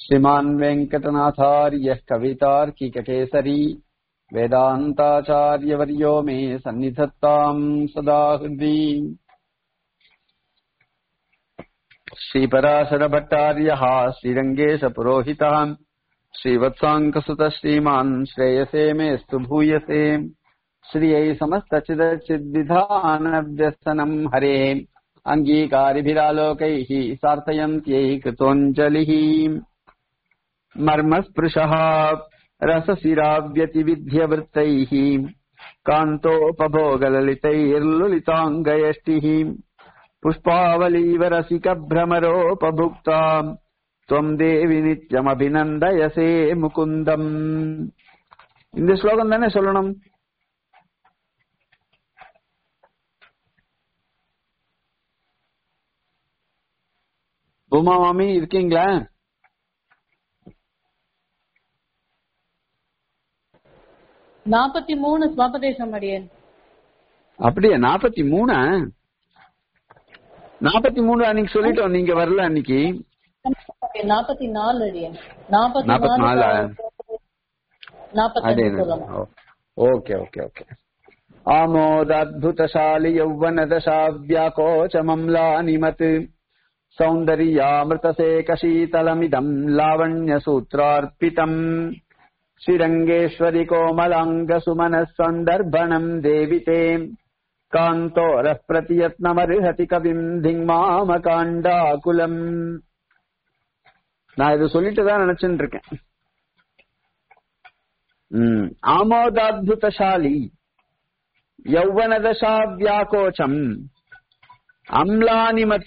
श्रीमान् वेङ्कटनाथार्यः कवितार्किककेसरी वेदान्ताचार्यवर्यो मे सन्निधत्ताम् सदा हृदि श्रीपराशरभट्टार्यः श्रीरङ्गेशपुरोहितः श्रीवत्साङ्कसुतः श्रीमान् श्रेयसे मेऽस्तु भूयसे श्रियै समस्तचिदचिद्विधानव्यसनम् हरे अङ्गीकारिभिरालोकैः सार्थयन्त्यै कृतोऽञ्जलिः मर्मस्पृशः रसशिराव्यतिविध्यवृत्तैः कान्तोपभोगललितैर्लुलिताङ्गयष्टिः पुष्पावलीवरसिकभ्रमरोपभुक्ता त्वम् தேவி நித்யமபிநந்தயசே முகுந்தம் இந்த ஸ்லோகம் தானே சொல்லணும் உமா மாமி இருக்கீங்களா நாற்பத்தி மூணு ஸ்வாபதேசம் அடியேன் அப்படியா நாற்பத்தி மூணா நாற்பத்தி மூணு அன்னைக்கு சொல்லிட்டோம் நீங்க வரல அன்னைக்கு நாற்பத்தி நாலு அடியேன் நாற்பத்தி நாற்பத்தி நாலா? நாற்பத்தி అదే சொல்லலாம் ఓకే ఓకే ఓకే ఆమోదాద్భుతశాలి యౌవనదశా వ్యాకోచమమ్లానిమత్ సౌందర్యామృతసేకశీతలమిదం లావణ్యసూత్రార్పితम् శ్రీరంగేశ్వరి కోమలాంగసుమనः సందర్భణం దేవితే కాంతోరः ప్రతియత్నమర్హతి కవిం ధిங்மாமகாண்டாகுலம் நான் இது சொல்லிட்டு தான் நினைச்சுட்டு இருக்கேன் ம். ஆமோதாத்புதசாலி யௌவனதசா வியாகோச்சம் அம்லானிமத்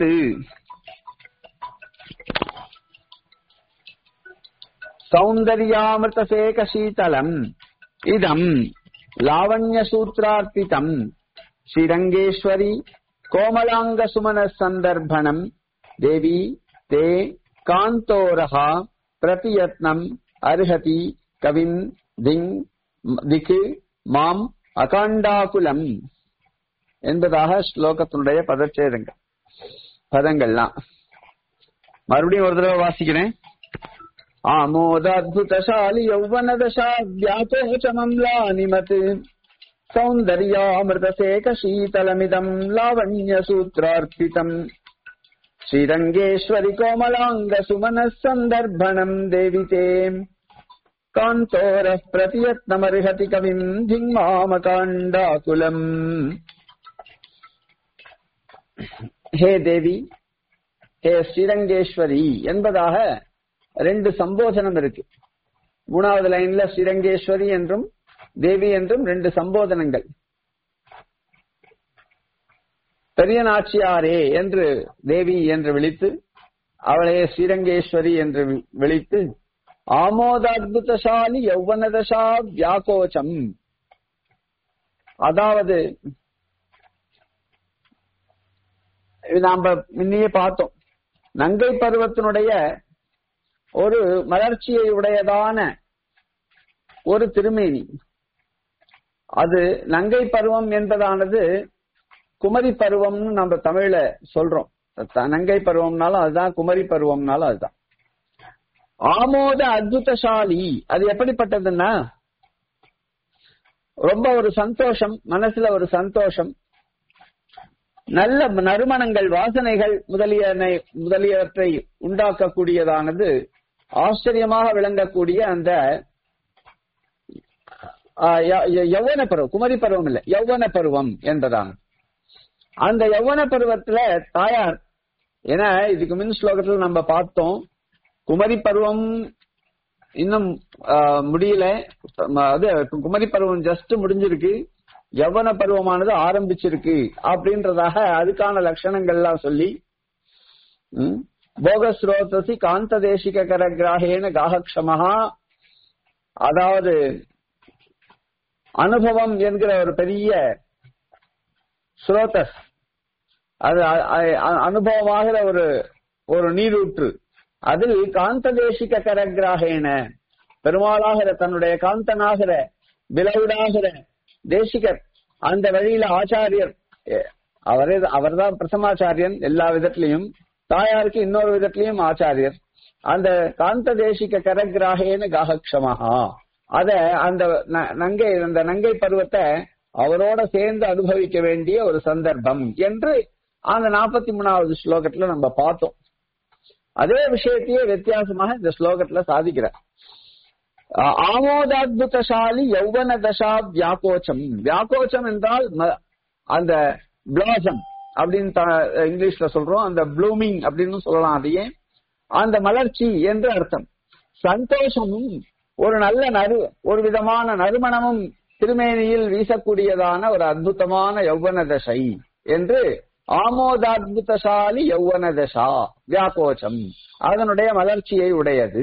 சௌந்தர்யாமிருத சீதலம் இதம் லாவண்யசூத்ரார்ப்பிதம் ஸ்ரீரங்கேஸ்வரி கோமலாங்க சுமன சந்தர்ப்பணம் தேவி தே காந்தோரஹா பிரதியத்னம் அர்ஹதி கவிம் திங் திக்கு மாம் அகாண்டாகுலம் என்பதாக ஸ்லோகத்தினுடைய பதச்சேதங்கள் பதங்கள்லாம் மறுபடியும் ஒரு தடவை வாசிக்கிறேன் ஆமோதாத்புதசாலி யௌவனதசா வியாபோச்சமம்லானிமத் சௌந்தர்யாமிருதசேக சீதலமிதம் லாவண்யசூத்ரார்ப்பிதம் श्रीरङ्गेश्वरि कोमलाङ्ग सुमनः सन्दर्भणम् देविते कान्तोरः प्रतियत्नमर्हति कविम् धिङ्मामकाण्डाकुलम् ஹே தேவி ஹே ஸ்ரீரங்கேஸ்வரி என்பதாக ரெண்டு சம்போதனம் இருக்கு மூணாவது லைன்ல ஸ்ரீரங்கேஸ்வரி என்றும் தேவி என்றும் ரெண்டு சம்போதனங்கள் பெரிய நாச்சியாரே என்று தேவி என்று விழித்து அவளே ஸ்ரீரங்கேஸ்வரி என்று வி- விழித்து ஆமோதாத்புதசாலி யௌவனதசா வியாகோச்சம் அதாவது இது நாம முன்னையே பார்த்தோம் நங்கை பருவத்தினுடைய ஒரு மலர்ச்சியை உடையதான ஒரு திருமேனி அது நங்கை பருவம் என்பதானது குமரி பருவம்னு நம்ம தமிழ்ல சொல்றோம் த- நங்கை பருவம்னாலும் அதுதான் குமரி பருவம்னாலும் அதுதான் ஆமோத அத்புதசாலி அது எப்படிப்பட்டதுன்னா ரொம்ப ஒரு சந்தோஷம் மனசுல ஒரு சந்தோஷம் நல்ல நறுமணங்கள் வாசனைகள் முதலிய முதலியவற்றை உண்டாக்கக்கூடியதானது ஆச்சரியமாக விளங்கக்கூடிய அந்த ஆ, ய- ய- யௌவன பருவம் குமரி பருவம் இல்ல யௌவன பருவம் என்பதான அந்த யௌவன பருவத்துல தாயார் ஏன்னா இதுக்கு முன் ஸ்லோகத்துல நம்ம பார்த்தோம் குமரி பருவம் இன்னும் ஆ, முடியல ம- அது குமரி பருவம் ஜஸ்ட் முடிஞ்சிருக்கு யவன பருவமானது ஆரம்பிச்சிருக்கு அப்படின்றதாக அதுக்கான லட்சணங்கள்லாம் சொல்லி ம், போகஸ்ரோதசி காந்த தேசிக கரகிராகேன காகக்ஷமஹா அதாவது அனுபவம் என்கிற ஒரு பெரிய ஸ்ரோதஸ் அது அ- அ- அனுபவமாகிற ஒரு ஒரு நீரூற்று அதில் காந்த தேசிக கரகிராகேன பெருமாளாகிற தன்னுடைய காந்தனாகிற விலவிடாகிற தேசிகர் அந்த வழியில ஆச்சாரியர் எ- அவரே அவர்தான் பிரசமாச்சாரியன் எல்லா விதத்திலையும் தாயாருக்கு இன்னொரு விதத்திலையும் ஆச்சாரியர் அந்த காந்த தேசிக கரகிராகேன காகக்ஷமஹா அத அந்த ந- நங்கை அந்த நங்கை பருவத்தை அவரோட சேர்ந்து அனுபவிக்க வேண்டிய ஒரு சந்தர்ப்பம் என்று அந்த நாற்பத்தி மூணாவது ஸ்லோகத்துல நம்ம பார்த்தோம் அதே விஷயத்தையே வித்தியாசமாக இந்த ஸ்லோகத்துல சாதிக்கிறார் ஆ- ஆமோதாத்புதசாலி யௌவன தசா வியாக்கோச்சம் வியாக்கோச்சம் என்றால் ம- அந்த பிளாசம் அப்படின்னு த- இங்கிலீஷ்ல சொல்றோம் அந்த ப்ளூமிங் அப்படின்னு சொல்லலாம் அதையே அந்த மலர்ச்சி என்று அர்த்தம் சந்தோஷமும் ஒரு நல்ல நறு ஒரு விதமான நறுமணமும் திருமேனியில் வீசக்கூடியதான ஒரு அற்புதமான யௌவன தசை என்று ஆமோதாத்புதசாலி யௌவன தசா வியாக்கோச்சம் அதனுடைய மலர்ச்சியை உடையது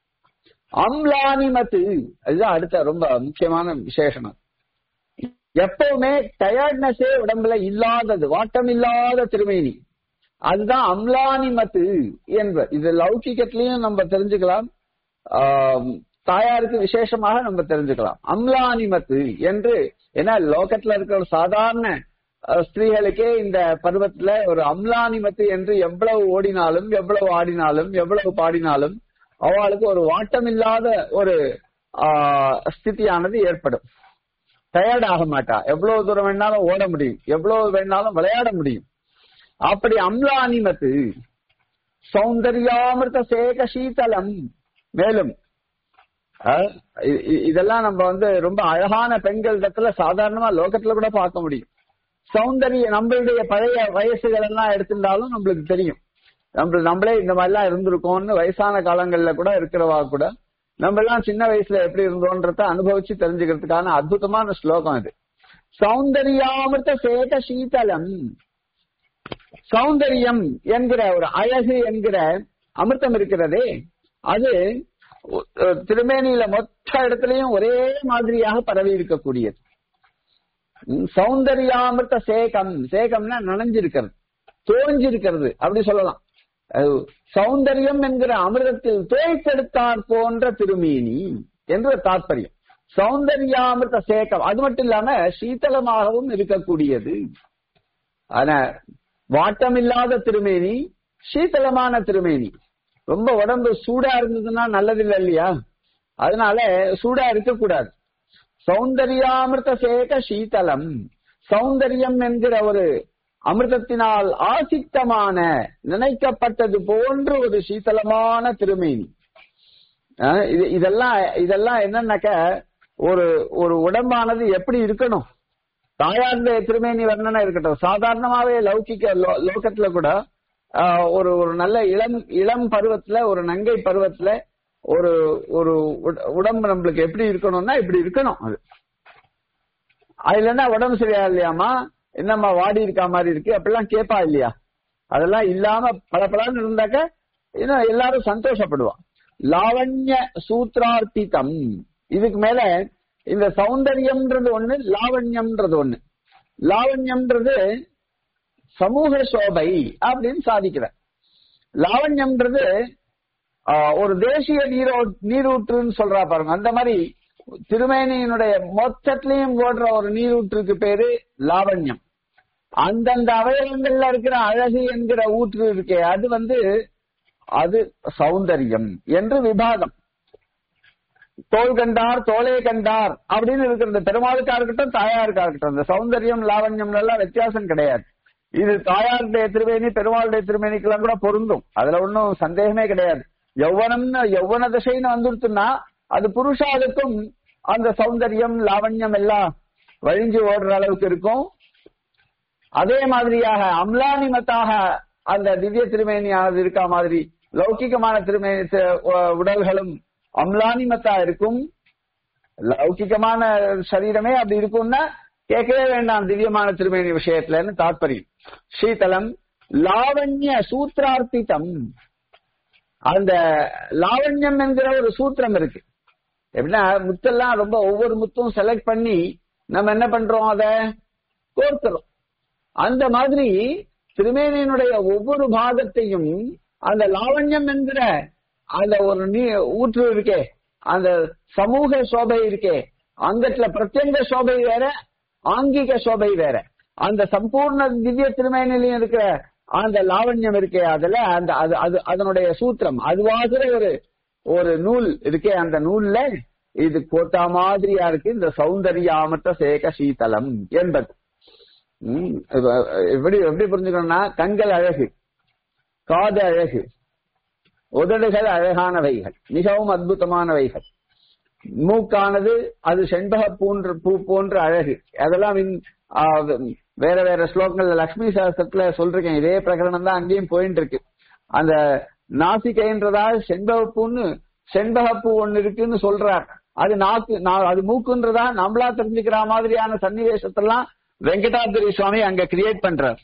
அம்லானிமத்து அதுதான் அடுத்த ரொம்ப முக்கியமான விசேஷனம் எப்பவுமே டயர்ட்னஸே உடம்புல இல்லாதது வாட்டம் இல்லாத திருமேனி அதுதான் அம்லானிமத்து என்ப இது லௌகிகத்திலையும் நம்ம தெரிஞ்சுக்கலாம் ஆம், தாயாருக்கு விசேஷமாக நம்ம தெரிஞ்சுக்கலாம் அம்லானிமத்து என்று ஏன்னா லோகத்துல இருக்கிற சாதாரண அஹ், ஸ்திரீகளுக்கே இந்த பருவத்துல ஒரு அம்லானிமத்து என்று எவ்வளவு ஓடினாலும் எவ்வளவு ஆடினாலும் எவ்வளவு பாடினாலும் அவளுக்கு ஒரு வாட்டமில்லாத ஒரு ஆஹ், ஸ்திதியானது ஏற்படும் டயர்ட் ஆக மாட்டா எவ்வளவு தூரம் வேணாலும் ஓட முடியும் எவ்வளவு வேணாலும் விளையாட முடியும் அப்படி அம்லானிமத்து சௌந்தர்யாமிருத சேக சீதலம் மேலும் அஹ், இ- இ- இதெல்லாம் நம்ம வந்து ரொம்ப அழகான பெண்கள் இடத்துல சாதாரணமா லோகத்துல கூட பார்க்க முடியும் சௌந்தரிய நம்மளுடைய பழைய வயசுகள் எல்லாம் எடுத்திருந்தாலும் நம்மளுக்கு தெரியும் நம்ம நம்மளே இந்த மாதிரிலாம் இருந்திருக்கோம்னு வயசான காலங்கள்ல கூட இருக்கிறவா கூட நம்ம எல்லாம் சின்ன வயசுல எப்படி இருந்தோன்றத அனுபவிச்சு தெரிஞ்சுக்கிறதுக்கான அற்புதமான ஸ்லோகம் இது சௌந்தர்யாமிருத சேக சீதலம் சௌந்தரியம் என்கிற ஒரு அழகு என்கிற அமிர்தம் இருக்கிறதே அது அஹ், திருமேனியில மொத்த இடத்துலயும் ஒரே மாதிரியாக பரவி இருக்கக்கூடியது ம், சௌந்தர்யாமிர்த சேகம் சேகம்னா நனைஞ்சிருக்கிறது தோஞ்சிருக்கிறது அப்படி சொல்லலாம் அது சௌந்தரியம் என்கிற அமிர்தத்தில் தோய்த்தெடுத்தார் போன்ற திருமேனி என்று தாற்பயம் சௌந்தர்யாமிர்த சேகம் அது மட்டும் இல்லாம சீதளமாகவும் இருக்கக்கூடியது ஆனா வாட்டமில்லாத திருமேனி சீதளமான திருமேனி ரொம்ப உடம்பு சூடா இருந்ததுன்னா நல்லதில்லை இல்லையா அதனால சூடா இருக்கக்கூடாது சௌந்தர்யாமிர்த சேக சீதலம் சௌந்தரியம் என்கிற ஒரு அமிர்தத்தினால் ஆசித்தமான நினைக்கப்பட்டது போன்ற ஒரு சீதளமான திருமேனி அஹ் இது இதெல்லாம் இதெல்லாம் என்னன்னாக்க ஒரு ஒரு உடம்பானது எப்படி இருக்கணும் தாயாருடைய திருமேனி வர்ணனை இருக்கட்டும் சாதாரணமாவே லௌகிக்க லோ- லோகத்துல கூட ஆஹ், ஒரு ஒரு நல்ல இளம் இளம் பருவத்துல ஒரு நங்கை பருவத்துல ஒரு ஒரு உட- உடம்பு நம்மளுக்கு எப்படி இருக்கணும்னா இப்படி இருக்கணும் அது அதுல என்ன உடம்பு சரியா இல்லையாமா என்னம்மா வாடி இருக்கா மாதிரி இருக்கு அப்படிலாம் கேட்பா இல்லையா அதெல்லாம் இல்லாம பளபளன்னு இருந்தாக்க இன்னும் எல்லாரும் சந்தோஷப்படுவான் லாவண்ய சூத்ரார்த்திதம் இதுக்கு மேல இந்த சௌந்தரியம்ன்றது ஒண்ணு லாவண்யம்ன்றது ஒண்ணு லாவண்யம்ன்றது சமூக சோபை அப்படின்னு சாதிக்கிற லாவண்யம்ன்றது ஆஹ், ஒரு தேசிய நீரோ நீரூற்றுன்னு சொல்றா பாருங்க அந்த மாதிரி திருமேனியினுடைய மொத்தத்திலையும் ஓடுற ஒரு நீரூற்றுக்கு பேரு லாவண்யம் அந்தந்த அவயவங்கள்ல இருக்கிற அழகு என்கிற ஊற்று இருக்கே அது வந்து அது சௌந்தரியம் என்று விபாகம் தோல் கண்டார் தோலே கண்டார் அப்படின்னு இருக்கிற பெருமாளுக்கா இருக்கட்டும் தாயாருக்கா இருக்கட்டும் இந்த சௌந்தரியம் லாவண்யம் எல்லாம் வித்தியாசம் கிடையாது இது தாயாருடைய திருமேனி பெருமாளுடைய திருமேனிக்கெல்லாம் கூட பொருந்தும் அதுல ஒன்றும் சந்தேகமே கிடையாது யௌவனம்னு யௌவன திசைன்னு வந்துருச்சுன்னா அது புருஷாளுக்கும் அந்த சௌந்தரியம் லாவண்யம் எல்லாம் வழிஞ்சு ஓடுற அளவுக்கு இருக்கும் அதே மாதிரியாக அம்லானிமத்தாக அந்த திவ்ய திருமேனியானது இருக்கா மாதிரி லௌகிகமான திருமேனி தி- உ- உடல்களும் அம்லானிமத்தா இருக்கும் லௌகிகமான சரீரமே அப்படி இருக்கும்னா கேட்கவே வேண்டாம் திவ்யமான திருமேனி விஷயத்துலன்னு தாற்பயம் சீதலம் லாவண்ய சூத்ரார்த்திதம் அந்த லாவண்யம் என்கிற ஒரு சூத்திரம் இருக்கு எப்படின்னா முத்தெல்லாம் ரொம்ப ஒவ்வொரு முத்தும் செலக்ட் பண்ணி நம்ம என்ன பண்றோம் அத கோர்க்கிறோம் அந்த மாதிரி திருமேனியினுடைய ஒவ்வொரு பாகத்தையும் அந்த லாவண்யம் என்கிற அந்த ஒரு நீ ஊற்று இருக்கே அந்த சமூக சோபை இருக்கே அங்கத்துல பிரத்யங்க சோபை வேற ஆங்கிக சோபை வேற அந்த சம்பூர்ண திவ்ய திருமேனிலையும் இருக்கிற அந்த லாவண்யம் இருக்கே அதுல அந்த அது அது அதனுடைய சூத்திரம் அதுவாகிற ஒரு ஒரு நூல் இருக்கே அந்த நூல்ல இது கோத்தா மாதிரியா இருக்கு இந்த சௌந்தர்யாமத்த சேக சீதலம் என்பது உம் இப்ப எப்படி எப்படி புரிஞ்சுக்கணும்னா கண்கள் அழகு காது அழகு உதடுகள் அழகானவைகள் மிகவும் அற்புதமானவைகள் மூக்கானது அது செண்பக பூன்ற பூ போன்ற அழகு அதெல்லாம் இன்- ஆ, வேற வேற ஸ்லோகங்கள்ல லக்ஷ்மி சாஸ்திரத்துல சொல்றேன் இதே பிரகரணம் தான் அங்கேயும் போயிட்டு இருக்கு அந்த நாசிகைன்றதா செண்பகப்பூன்னு செண்பகப்பூ ஒண்ணு இருக்குன்னு சொல்றார் அது நாக்கு நா- அது மூக்குன்றதா நம்மளா தெரிஞ்சுக்கிற மாதிரியான சன்னிவேசத்தெல்லாம் வெங்கடாதிரி சுவாமி அங்க கிரியேட் பண்றார்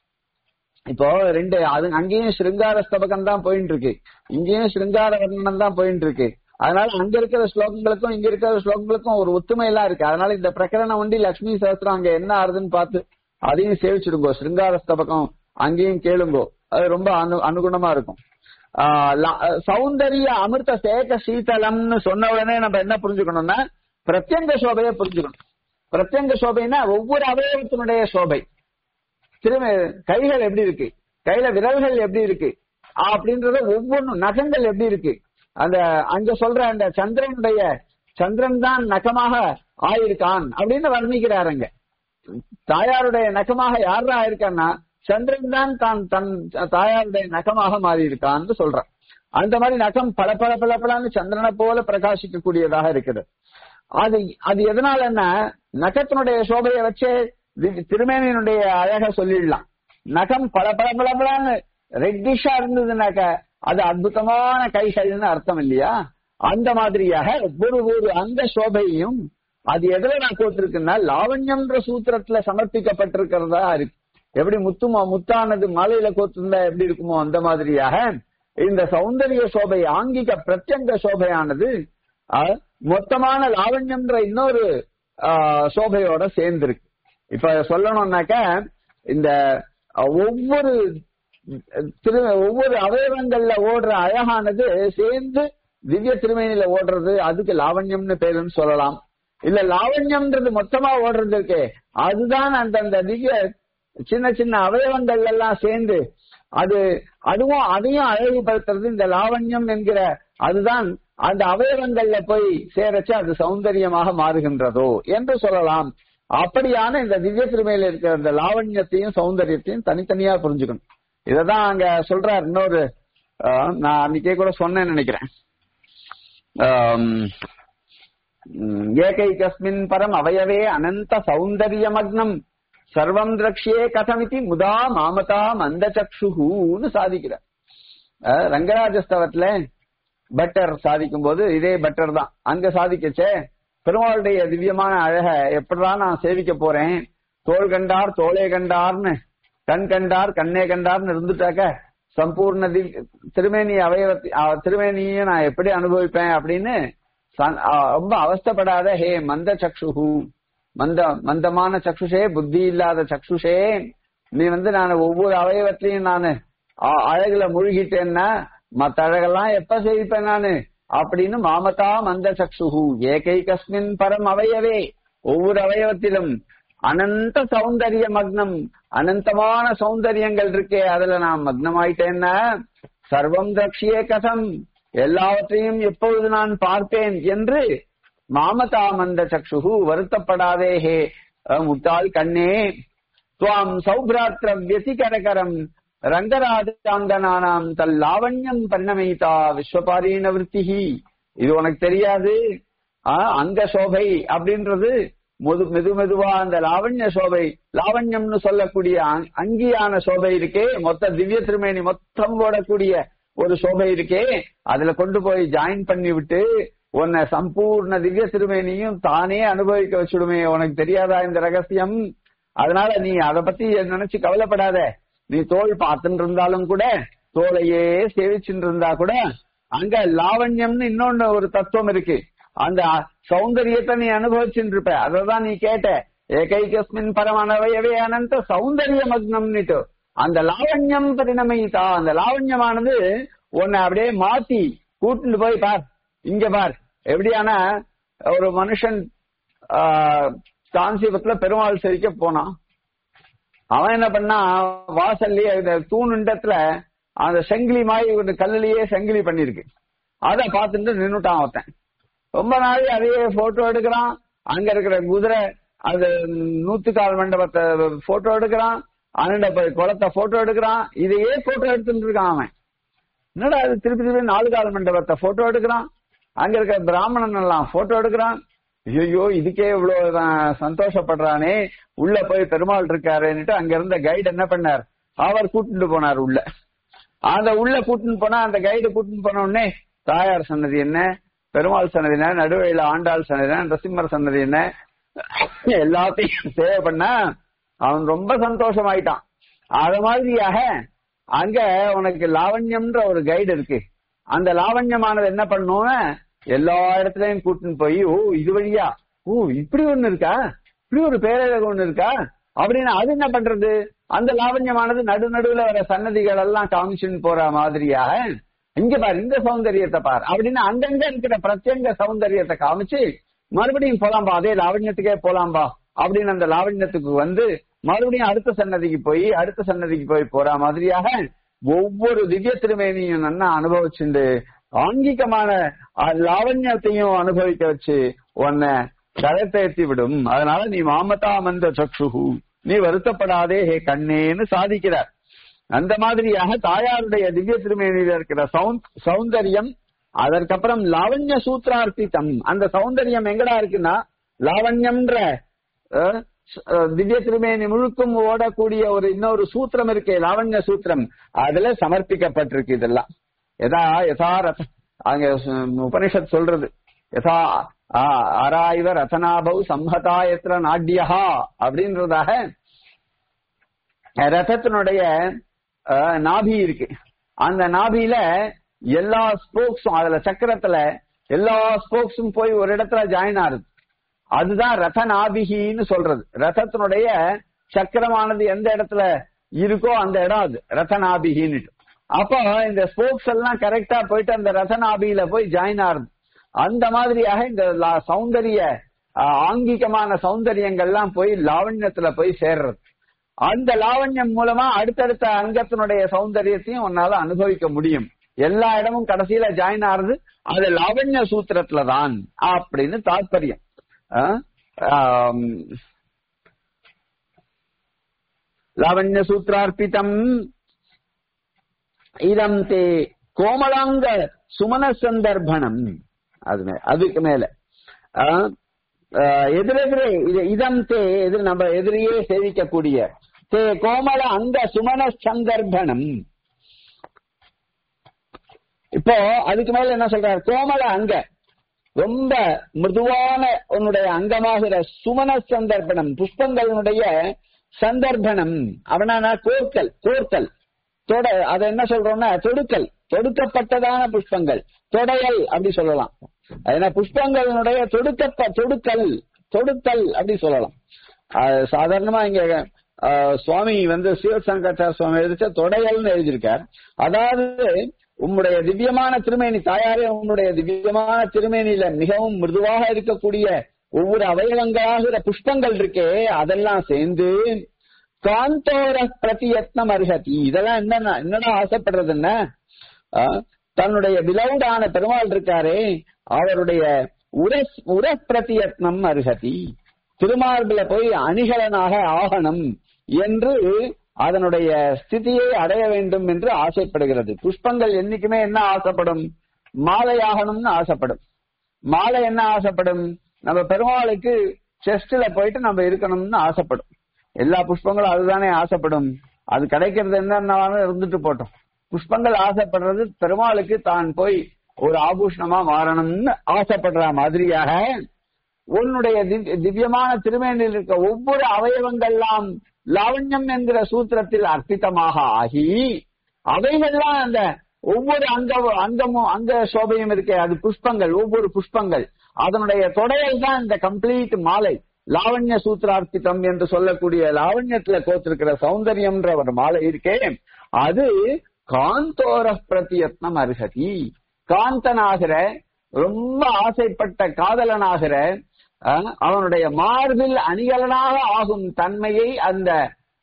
இப்போ ரெண்டு அது அங்கேயும் ஸ்ருங்கார ஸ்தபகம் தான் போயிட்டு இருக்கு இங்கேயும் ஸ்ருங்கார வர்ணனம் தான் போயிட்டு இருக்கு அதனால அங்க இருக்கிற ஸ்லோகங்களுக்கும் இங்க இருக்கிற ஸ்லோகங்களுக்கும் ஒரு ஒத்துமை எல்லாம் இருக்கு அதனால இந்த பிரகரணம் ஒண்டி லட்சுமி சாஸ்திரம் அங்க என்ன ஆறுதுன்னு பார்த்து அதையும் சேவிச்சிடுங்கோ ஸ்ருங்கார ஸ்தபகம் அங்கேயும் கேளுங்கோ அது ரொம்ப அனு அனுகுணமா இருக்கும் ஆஹ் லா- சௌந்தரிய அமிர்த சேக சீதலம்னு சொன்ன உடனே நம்ம என்ன புரிஞ்சுக்கணும்னா பிரத்யங்க சோபையை புரிஞ்சுக்கணும் பிரத்யங்க சோபைன்னா ஒவ்வொரு அவயவத்தினுடைய சோபை திரும்ப கைகள் எப்படி இருக்கு கையில விரல்கள் எப்படி இருக்கு அப்படின்றத ஒவ்வொன்றும் நகங்கள் எப்படி இருக்கு அந்த அங்க சொல்ற அந்த சந்திரனுடைய சந்திரன் தான் நகமாக ஆயிருக்கான் அப்படின்னு வர்ணிக்கிறாருங்க தாயாருடைய நகமாக யாரா ஆயிருக்கான்னா சந்திரன் தான் தான் தன் தாயாருடைய நகமாக மாறி இருக்கான்னு சொல்றான் அந்த மாதிரி நகம் பல பல பல பலன்னு சந்திரனை போல பிரகாசிக்க கூடியதாக இருக்குது அது அது எதனாலன்னா நகத்தினுடைய சோபையை வச்சே தி- திருமேனியினுடைய அழக சொல்லிடலாம் நகம் பல பல பல பலன்னு ரெட்டிஷா இருந்ததுனாக்க அது அற்புதமான கைகள்னு அர்த்தம் இல்லையா அந்த மாதிரியாக ஒரு ஒரு அந்த சோபையும் அது எதுல நான் கோத்திருக்குன்னா லாவண்யம்ன்ற சூத்திரத்துல சமர்ப்பிக்கப்பட்டிருக்கிறதா இருக்கு எப்படி முத்துமா முத்தானது மாலையில கோத்திருந்தா எப்படி இருக்குமோ அந்த மாதிரியாக இந்த சௌந்தரிய சோபை ஆங்கிக பிரத்யங்க சோபையானது அஹ், மொத்தமான லாவண்யம்ன்ற இன்னொரு ஆஹ், சோபையோட சேர்ந்திருக்கு இப்ப சொல்லணும்னாக்க இந்த அஹ், ஒவ்வொரு திரு ஒவ்வொரு அவயவங்கள்ல ஓடுற அழகானது சேர்ந்து திவ்ய திருமேனியில ஓடுறது அதுக்கு லாவண்யம்னு பேருன்னு சொல்லலாம் இல்ல லாவண்யம்ன்றது மொத்தமா ஓடுறது இருக்கே அதுதான் அந்தந்த திவ்ய சின்ன சின்ன அவயவங்கள் எல்லாம் சேர்ந்து அது அதுவும் அதையும் அழகுபடுத்துறது இந்த லாவண்யம் என்கிற அதுதான் அந்த அவயவங்கள்ல போய் சேரச்சு அது சௌந்தரியமாக மாறுகின்றதோ என்று சொல்லலாம் அப்படியான இந்த திவ்ய திருமையில இருக்கிற இந்த லாவண்யத்தையும் சௌந்தரியத்தையும் தனித்தனியா புரிஞ்சுக்கணும் இததான் அங்க சொல்றார் இன்னொரு ஆஹ், நான் அன்னைக்கே கூட சொன்னேன்னு நினைக்கிறேன் ஆம், ம், ஏகைகஸ்மின் பரம் அவயவே அனந்த சௌந்தரியமக்னம் சர்வம் திரக்ஷியே கதமிதி முதா மாமதா மந்த சக்ஷுன்னு சாதிக்கிறார் அஹ், ரங்கராஜஸ்தவத்துல பட்டர் சாதிக்கும் போது இதே பட்டர் தான் அங்க சாதிக்கச்சே பெருமாளுடைய திவ்யமான அழக எப்படிதான் நான் சேவிக்க போறேன் தோள் கண்டார் தோளே கண்டார்னு கண் கண்டார் கண்ணே கண்டார்னு இருந்துட்டாக்க சம்பூர்ண திவ் திருமேனி அவயவத்தி அஹ், திருமேனியை நான் எப்படி அனுபவிப்பேன் அப்படின்னு சன்- அஹ், ரொம்ப அவஸ்தைப்படாத ஹே மந்த சக்ஷுஹு மந்த மந்தமான சக்ஷுஷே புத்தி இல்லாத சக்ஷுஷே நீ வந்து நான் ஒவ்வொரு அவயவத்திலையும் நான் அழகுல முழுகிட்டேன்னா மத்த அழகெல்லாம் எப்ப சேவிப்பேன் நானு அப்படின்னு மாமதா மந்த சக்ஷுஹு ஏகைகஸ்மின் பரம் அவயவே ஒவ்வொரு அவயவத்திலும் அனந்த சௌந்தரிய மக்னம் அனந்தமான சௌந்தரியங்கள் இருக்கே அதுல நான் மக்னமாயிட்டேன்னா சர்வம் தக்ஷியே கதம் எல்லாவற்றையும் எப்பொழுது நான் பார்ப்பேன் என்று மாமதா மந்த சக்ஷுகு வருத்தப்படாதே ஹே அஹ், முட்டாள் கண்ணே துவாம் சௌப்ராத்திர வியதிகரகரம் ரங்கராஜாங்கனானாம் தல் லாவண்யம் பன்னமைதா விஸ்வபாரீண விருத்திஹி இது உனக்கு தெரியாது ஆ, அங்க சோபை அப்படின்றது மெது மெது மெதுவா அந்த லாவண்ய சோபை லாவண்யம்னு சொல்லக்கூடிய அங்- அங்கியான சோபை இருக்கே மொத்த திவ்ய திருமேனி மொத்தம் ஓடக்கூடிய ஒரு சோபை இருக்கே அதுல கொண்டு போய் ஜாயின் பண்ணி விட்டு உன்னை சம்பூர்ண திவ்ய திருமேனியும் தானே அனுபவிக்க வச்சுடுமே உனக்கு தெரியாதா இந்த ரகசியம் அதனால நீ அதை பத்தி நினைச்சு கவலைப்படாத நீ தோல் பார்த்துட்டு இருந்தாலும் கூட தோலையே சேவிச்சுட்டு இருந்தா கூட அங்க லாவண்யம்னு இன்னொன்னு ஒரு தத்துவம் இருக்கு அந்த சௌந்தரியத்தை நீ அனுபவிச்சுட்டு இருப்ப அததான் நீ கேட்ட ஏகைகஸ்மின் பரமனவையவே அனந்த சௌந்தரிய மக்னம்னுட்டு அந்த லாவண்யம் பரிணமித்தா அந்த லாவண்யமானது உன்னை அப்படியே மாத்தி கூட்டிட்டு போய் பார் இங்க பார் எப்படியானா ஒரு மனுஷன் ஆஹ், காஞ்சிபுரத்துல பெருமாள் செரிக்க போனான் அவன் என்ன பண்ணா வாசல்லயே இந்த தூணுண்டத்துல அந்த செங்கிலி மாதிரி ஒரு கல்லுலயே செங்கிலி பண்ணிருக்கு அத பார்த்துட்டு நின்னுட்டான் ஒருத்தன் ரொம்ப நாள் அதையே போட்டோ எடுக்கிறான் அங்க இருக்கிற குதிரை அது நூத்துக்கால் மண்டபத்தை போட்டோ எடுக்கிறான் அண்ணன் போய் குளத்தை போட்டோ எடுக்கிறான் இதையே போட்டோ எடுத்துட்டு இருக்கான் அவன் என்னடா அது திருப்பி திருப்பி நாலு கால் மண்டபத்தை போட்டோ எடுக்கிறான் அங்க இருக்கிற பிராமணன் எல்லாம் போட்டோ எடுக்கிறான் ஐயோ இதுக்கே இவ்வளவு தான் சந்தோஷப்படுறானே உள்ள போய் பெருமாள் இருக்காருன்னுட்டு அங்க இருந்த கைடு என்ன பண்ணார் அவர் கூட்டிட்டு போனார் உள்ள அந்த உள்ள கூட்டின்னு போனா அந்த கைடு கூட்டின்னு போன உடனே தாயார் சன்னதி என்ன பெருமாள் சன்னதி என்ன நடுவையில ஆண்டாள் சன்னதி என்ன நரசிம்மர் சன்னதி என்ன எல்லாத்தையும் சேவை பண்ணா அவன் ரொம்ப சந்தோஷமாயிட்டான் அது மாதிரியாக அங்க உனக்கு லாவண்யம்ன்ற ஒரு கைடு இருக்கு அந்த லாவண்யமானது என்ன பண்ணும்னா எல்லா இடத்துலயும் கூட்டின்னு போய் ஓ இது வழியா ஓ இப்படி ஒண்ணு இருக்கா இப்படி ஒரு பேரழகு ஒண்ணு இருக்கா அப்படின்னு அது என்ன பண்றது அந்த லாவண்யமானது நடு நடுவுல வர சன்னதிகள் எல்லாம் காமிச்சுன்னு போற மாதிரியாக இங்க பாரு இந்த சௌந்தரியத்தை பார் அப்படின்னு அங்கங்க இருக்கிற பிரத்யங்க சௌந்தரியத்தை காமிச்சு மறுபடியும் போலாம்பா அதே லாவண்யத்துக்கே போலாம்பா அப்படின்னு அந்த லாவண்யத்துக்கு வந்து மறுபடியும் அடுத்த சன்னதிக்கு போய் அடுத்த சன்னதிக்கு போய் போற மாதிரியாக ஒவ்வொரு திவ்ய திருமேனியும் நன்னா அனுபவிச்சுண்டு ஆங்கிகமான அஹ், லாவண்யத்தையும் அனுபவிக்க வச்சு உன்னை கழத்தேத்தி விடும் அதனால நீ மாமதா மந்த சக்ஷுகு நீ வருத்தப்படாதே ஹே கண்ணேன்னு சாதிக்கிறார் அந்த மாதிரியாக தாயாருடைய திவ்ய திருமேனியில இருக்கிற சௌந்- சௌந்தரியம் அதற்கப்புறம் லாவண்ய சூத்ரார்த்தித்தம் அந்த சௌந்தரியம் எங்கடா இருக்குன்னா லாவண்யம்ன்ற அஹ், அஹ், திவ்ய திருமேனி முழுக்கும் ஓடக்கூடிய ஒரு இன்னொரு சூத்திரம் இருக்கே லாவண்ய சூத்திரம் அதுல சமர்ப்பிக்கப்பட்டிருக்கு இதெல்லாம் யதா யதா ரத அங்க சு- உபனிஷத் சொல்றது யதா ஆ, ஆராய்வ ரதனாபவ் சம்ஹதா எத்திர நாட்யஹா அப்படின்றதாக ரதத்தினுடைய அஹ், நாபி இருக்கு அந்த நாபியில எல்லா ஸ்போக்ஸும் அதுல சக்கரத்துல எல்லா ஸ்போக்ஸும் போய் ஒரு இடத்துல ஜாயின் ஆகுது அதுதான் ரத நாபிகின்னு சொல்றது ரதத்தினுடைய சக்கரமானது எந்த இடத்துல இருக்கோ அந்த இடம் அது ரத நாபிகின்னு அப்போ இந்த ஸ்போக்ஸ் எல்லாம் கரெக்டா போயிட்டு அந்த ரத நாபியில போய் ஜாயின் ஆகுது அந்த மாதிரியாக இந்த லா- சௌந்தரிய ஆஹ், ஆங்கிகமான சௌந்தரியங்கள்லாம் போய் லாவண்யத்துல போய் சேர்றது அந்த லாவண்யம் மூலமா அடுத்தடுத்த அங்கத்தினுடைய சௌந்தரியத்தையும் உன்னால அனுபவிக்க முடியும் எல்லா இடமும் கடைசியில ஜாயின் ஆறுது அது லாவண்ய சூத்திரத்துல தான் அப்படின்னு தாற்பயம் ஆஹ், ஆம், லாவண்ய சூத்ரார்ப்பிதம் இதம் தே கோமலாங்க சுமன சந்தர்ப்பணம் அது மே- அதுக்கு மேல ஆஹ், ஆஹ், எதிரெதிரே இது- இதம் தே எதிர் நம்ம எதிரியே சேவிக்கக்கூடிய தே கோமல அங்க சுமன சந்தர்ப்பணம் இப்போ அதுக்கு மேல என்ன சொல்றாரு கோமல அங்க ரொம்ப மிருதுவான உன்னுடைய அங்கமாகிற சுமன சந்தர்ப்பணம் புஷ்பங்களுடைய சந்தர்ப்பணம் அவனா கோர்த்தல் கோர்த்தல் தொட அதை என்ன சொல்றோம்னா தொடுக்கல் தொடுக்கப்பட்டதான புஷ்பங்கள் தொடையல் அப்படி சொல்லலாம் ஏன்னா புஷ்பங்களினுடைய தொடுக்கப்ப தொடுக்கல் தொடுத்தல் அப்படி சொல்லலாம் அது சாதாரணமா இங்க ஆஹ், சுவாமி வந்து சிவசங்கராச்சார சுவாமி எழுதிச்ச தொடையல்னு எழுதியிருக்கார் அதாவது உம்முடைய திவ்யமான திருமேனி தாயாரே உன்னுடைய திவ்யமான திருமேனியில மிகவும் மிருதுவாக இருக்கக்கூடிய ஒவ்வொரு அவயவங்களாகிற புஷ்பங்கள் இருக்கே அதெல்லாம் சேர்ந்து காந்தோர பிரதியத்னம் அருகதி இதெல்லாம் என்ன என்னடா ஆசைப்படுறது என்ன ஆ, தன்னுடைய விலவுடான பெருமாள் இருக்காரே அவருடைய உர உர பிரதியத்னம் அருகதி திருமார்பில போய் அணிகலனாக ஆகணும் என்று அதனுடைய ஸ்திதியை அடைய வேண்டும் என்று ஆசைப்படுகிறது புஷ்பங்கள் என்னைக்குமே என்ன ஆசைப்படும் மாலையாகணும்னு ஆசைப்படும் மாலை என்ன ஆசைப்படும் நம்ம பெருமாளுக்கு செஸ்ட்ல போயிட்டு நம்ம இருக்கணும்னு ஆசைப்படும் எல்லா புஷ்பங்களும் அதுதானே ஆசைப்படும் அது கிடைக்கிறது என்னன்னாலும் இருந்துட்டு போட்டோம் புஷ்பங்கள் ஆசைப்படுறது பெருமாளுக்கு தான் போய் ஒரு ஆபூஷணமா மாறணும்னு ஆசைப்படுற மாதிரியாக உன்னுடைய திவ்- திவ்யமான திருமேனில் இருக்க ஒவ்வொரு அவயவங்கள்லாம் லாவண்யம் என்கிற சூத்திரத்தில் அர்ப்பிதமாக ஆகி அவைகள்லாம் அந்த ஒவ்வொரு அங்க அங்கமும் அங்க சோபையும் இருக்கே அது புஷ்பங்கள் ஒவ்வொரு புஷ்பங்கள் அதனுடைய தொடையல் தான் இந்த கம்ப்ளீட் மாலை லாவண்ய சூத்திரார்ப்பிதம் என்று சொல்லக்கூடிய லாவண்யத்துல கோத்திருக்கிற சௌந்தரியம்ன்ற ஒரு மாலை இருக்கே அது காந்தோர பிரதியத்னம் அருகதி காந்தனாகிற ரொம்ப ஆசைப்பட்ட காதலனாகிற அஹ், அவனுடைய மார்பில் அணிகலனாக ஆகும் தன்மையை அந்த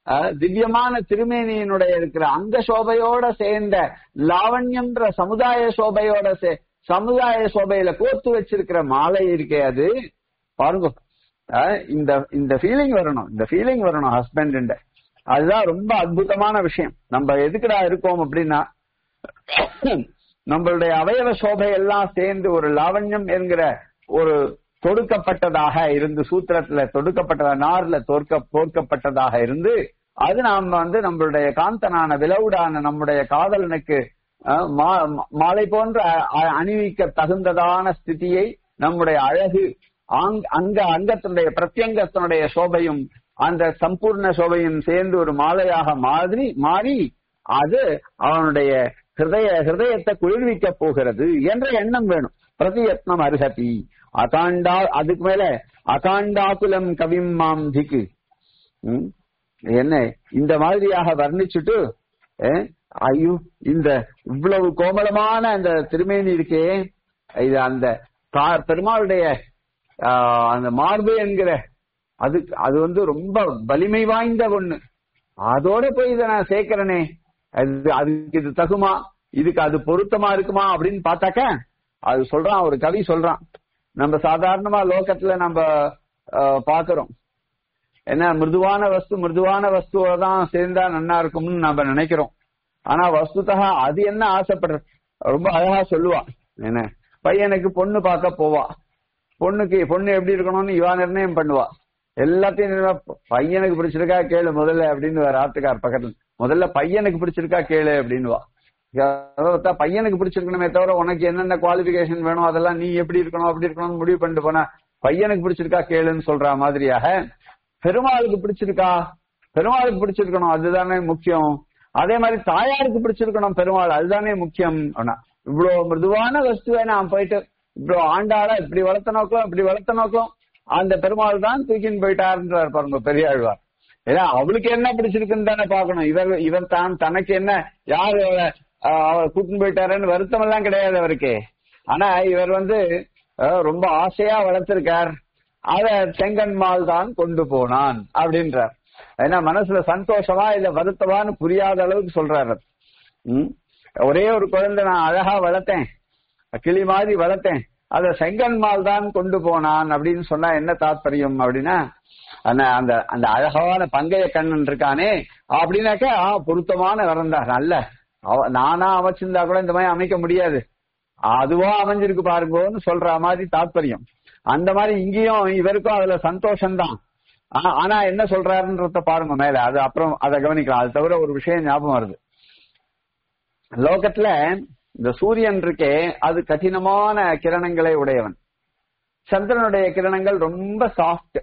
அஹ், திவ்யமான திருமேனியினுடைய இருக்கிற அங்க சோபையோட சேர்ந்த லாவண்யம்ன்ற சமுதாய சோபையோட சே- சமுதாய சோபையில கோர்த்து வச்சிருக்கிற மாலை இருக்கே அது பாருங்க அஹ், இந்த இந்த ஃபீலிங் வரணும் இந்த ஃபீலிங் வரணும் ஹஸ்பண்ட் அதுதான் ரொம்ப அற்புதமான விஷயம் நம்ம எதுக்குடா இருக்கோம் அப்படின்னா நம்மளுடைய அவயவ சோபை எல்லாம் சேர்ந்து ஒரு லாவண்யம் என்கிற ஒரு தொடுக்கப்பட்டதாக இருந்து சூத்திரத்துல தொடுக்கப்பட்ட நார்ல தோற்க தோற்கப்பட்டதாக இருந்து அது நாம் வந்து நம்மளுடைய காந்தனான விலவுடான நம்முடைய காதலனுக்கு அஹ், மா- மாலை போன்ற அ- அணிவிக்க தகுந்ததான ஸ்திதியை நம்முடைய அழகு ஆங்- அங்க அங்கத்தினுடைய பிரத்யங்கத்தினுடைய சோபையும் அந்த சம்பூர்ண சோபையும் சேர்ந்து ஒரு மாலையாக மாதிரி மாறி அது அவனுடைய ஹிருதய ஹிருதயத்தை குளிர்விக்க போகிறது என்ற எண்ணம் வேணும் பிரதியத்னம் அருகதி அகாண்டா அதுக்கு மேல அகாண்டாகுலம் கவிம் மாம் திக்கு ம்? என்ன இந்த மாதிரியாக வர்ணிச்சுட்டு அஹ், ஐயோ இந்த இவ்வளவு கோமளமான அந்த திருமேனி இருக்கே இது அந்த கா- பெருமாளுடைய ஆஹ், அந்த மார்பு என்கிற அது அது வந்து ரொம்ப வலிமை வாய்ந்த ஒண்ணு அதோட போய் இதை நான் சேர்க்கிறனே அது அதுக்கு இது தகுமா இதுக்கு அது பொருத்தமா இருக்குமா அப்படின்னு பார்த்தாக்க அது சொல்றான் ஒரு கவி சொல்றான் நம்ம சாதாரணமா லோகத்துல நம்ம ஆஹ், பாக்குறோம் என்ன மிருதுவான வஸ்து மிருதுவான வஸ்துவோட தான் சேர்ந்தா நன்னா இருக்கும்னு நம்ம நினைக்கிறோம் ஆனா வஸ்துதா அது என்ன ஆசைப்படுற ரொம்ப அழகா சொல்லுவா என்ன பையனுக்கு பொண்ணு பார்க்க போவா பொண்ணுக்கு பொண்ணு எப்படி இருக்கணும்னு இவா நிர்ணயம் பண்ணுவா எல்லாத்தையும் நிர்ணயம் பையனுக்கு பிடிச்சிருக்கா கேளு முதல்ல அப்படின்னு வேற ஆத்துக்கார் பக்கத்துல முதல்ல பையனுக்கு பிடிச்சிருக்கா கேளு அப்படின்னுவா அதாவது பையனுக்கு பிடிச்சிருக்கணுமே தவிர உனக்கு என்னென்ன குவாலிபிகேஷன் வேணும் அதெல்லாம் நீ எப்படி இருக்கணும் அப்படி இருக்கணும்னு முடிவு பண்ணிட்டு போனா பையனுக்கு பிடிச்சிருக்கா கேளுன்னு சொல்ற மாதிரியாக பெருமாளுக்கு பிடிச்சிருக்கா பெருமாளுக்கு பிடிச்சிருக்கணும் அதுதானே முக்கியம் அதே மாதிரி தாயாருக்கு பிடிச்சிருக்கணும் பெருமாள் அதுதானே முக்கியம் ஆனா இவ்வளவு மிருதுவான வஸ்துவை நான் போயிட்டு இவ்வளவு ஆண்டாள இப்படி வளர்த்த நோக்கம் இப்படி வளர்த்த நோக்கம் அந்த பெருமாள் தான் தூக்கின்னு போயிட்டாருன்றார் பாருங்க பெரியாழ்வார் ஏன்னா அவளுக்கு என்ன பிடிச்சிருக்குன்னு தானே பாக்கணும் இவர் இவர் தான் தனக்கு என்ன யாரு அவளை, ஆஹ், அவளை கூட்டின்னு போயிட்டாருன்னு வருத்தம் எல்லாம் கிடையாது அவருக்கு ஆனா இவர் வந்து ஆஹ், ரொம்ப ஆசையா வளர்த்திருக்கார் அத செங்கன்மால் தான் கொண்டு போனான் அப்படின்றார் ஏன்னா மனசுல சந்தோஷமா இல்ல வருத்தமான்னு புரியாத அளவுக்கு சொல்றாரு ம்? ஒரே ஒரு குழந்தை நான் அழகா வளர்த்தேன் கிளி மாதிரி வளர்த்தேன் அத செங்கன்மால் தான் கொண்டு போனான் அப்படின்னு சொன்னா என்ன தாத்பரியம் அப்படின்னா அந்த அந்த அந்த அழகான பங்கைய கண்ணன் இருக்கானே அப்படின்னாக்கா ஆ, பொருத்தமான வரந்தா நல்ல அவ- நானா அமைச்சிருந்தா கூட இந்த மாதிரி அமைக்க முடியாது அதுவா அமைஞ்சிருக்கு பாருங்கன்னு சொல்ற மாதிரி தாத்பரியம் அந்த மாதிரி இங்கேயும் இவருக்கும் அதுல சந்தோஷம்தான் ஆ- ஆனா என்ன சொல்றாருன்றத பாருங்க மேல அது அப்புறம் அதை கவனிக்கலாம் அது தவிர ஒரு விஷயம் ஞாபகம் வருது லோகத்துல இந்த சூரியன் இருக்கே அது கடினமான கிரணங்களை உடையவன் சந்திரனுடைய கிரணங்கள் ரொம்ப சாஃப்ட்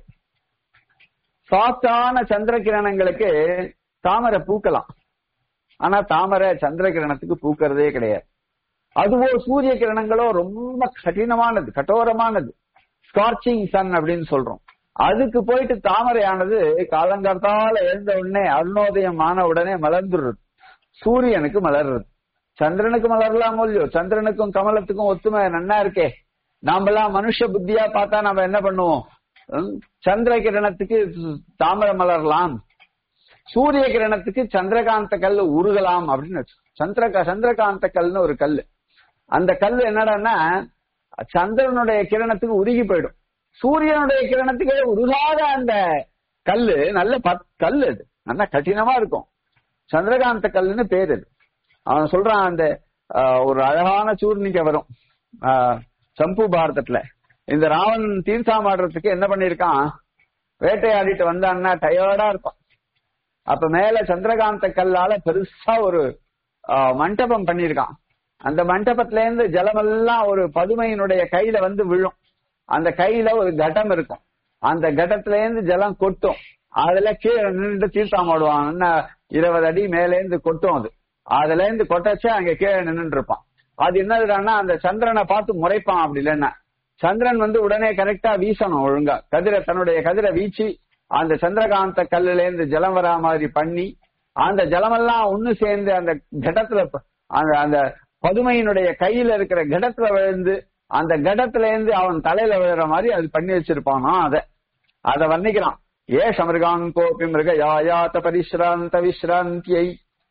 சாஃப்டான சந்திர கிரணங்களுக்கு தாமரை பூக்கலாம் ஆனா தாமரை சந்திர கிரணத்துக்கு பூக்கிறதே கிடையாது அதுவோ சூரிய கிரணங்களோ ரொம்ப கடினமானது கடோரமானது ஸ்கார்ச்சிங் சன் அப்படின்னு சொல்றோம் அதுக்கு போயிட்டு தாமரையானது காலங்காத்தால எழுந்த உடனே அருணோதயம் ஆன உடனே மலர்ந்துடுறது சூரியனுக்கு மலர்றது சந்திரனுக்கு மலரலாமோ இல்லையோ சந்திரனுக்கும் கமலத்துக்கும் ஒத்துமை நன்னா இருக்கே நாமெல்லாம் மனுஷ புத்தியா பார்த்தா நம்ம என்ன பண்ணுவோம் ஹம், சந்திர கிரணத்துக்கு தாமரை மலரலாம் சூரிய கிரணத்துக்கு சந்திரகாந்த கல் உருகலாம் அப்படின்னு வச்சு சந்திர சந்திரகாந்த கல்னு ஒரு கல் அந்த கல் என்னடான்னா சந்திரனுடைய கிரணத்துக்கு உருகி போயிடும் சூரியனுடைய கிரணத்துக்கு உருகாத அந்த கல்லு நல்ல பத்- கல்லு அது நல்லா கடினமா இருக்கும் சந்திரகாந்த கல்லுன்னு பேரு அது அவன் சொல்றான் அந்த ஆஹ், ஒரு அழகான சூர்ணிக்க வரும் ஆஹ், சம்பு பாரதத்துல இந்த ராவன் தீர்த்தாமாடுறதுக்கு என்ன பண்ணிருக்கான் வேட்டையாடிட்டு வந்தான்னா டயர்டா இருப்பான் அப்ப மேல சந்திரகாந்த கல்லால பெருசா ஒரு ஆஹ், மண்டபம் பண்ணிருக்கான் அந்த மண்டபத்துல இருந்து ஜலமெல்லாம் ஒரு பதுமையினுடைய கையில வந்து விழும் அந்த கையில ஒரு கடம் இருக்கும் அந்த கடத்துல இருந்து ஜலம் கொட்டும் அதுல கீழே நின்று தீர்த்தாமாடுவான் என்ன இருபது அடி மேல இருந்து கொட்டும் அது அதுல இருந்து கொட்டச்சு அங்க கீழே நின்று இருப்பான் அது என்னதுடான்னா அந்த சந்திரனை பார்த்து முறைப்பான் அப்படி இல்லைன்னா சந்திரன் வந்து உடனே கரெக்டா வீசணும் ஒழுங்கா கதிரை தன்னுடைய கதிரை வீச்சு அந்த சந்திரகாந்த கல்லுல இருந்து ஜலம் வரா மாதிரி பண்ணி அந்த ஜலமெல்லாம் ஒண்ணு சேர்ந்து அந்த கடத்துல ப- அந்த அந்த பதுமையினுடைய கையில இருக்கிற கடத்துல விழுந்து அந்த கடத்துல இருந்து அவன் தலையில விழுற மாதிரி அது பண்ணி வச்சிருப்பானா அத அத வர்ணிக்கிறான் ஏஷ மிருகாங்கோபி மிருகயாயாத பரிசிராந்த விஸ்ராந்தியை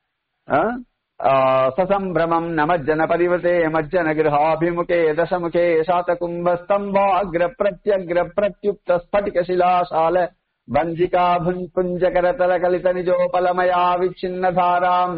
சசம்பிரமம் நமஜ்ஜன பரிவதே மஜ்ஜன கிரகாபிமுகே தசமுகே சாத்தகும்பஸ்தம்பாகிர பிரத்யக்ர பிரத்யுக்த ஸ்பட்டிக சிலாசால பஞ்சிகா புஞ்சகரதல கலித நிஜோபலமயா விச்சின்னதாராம்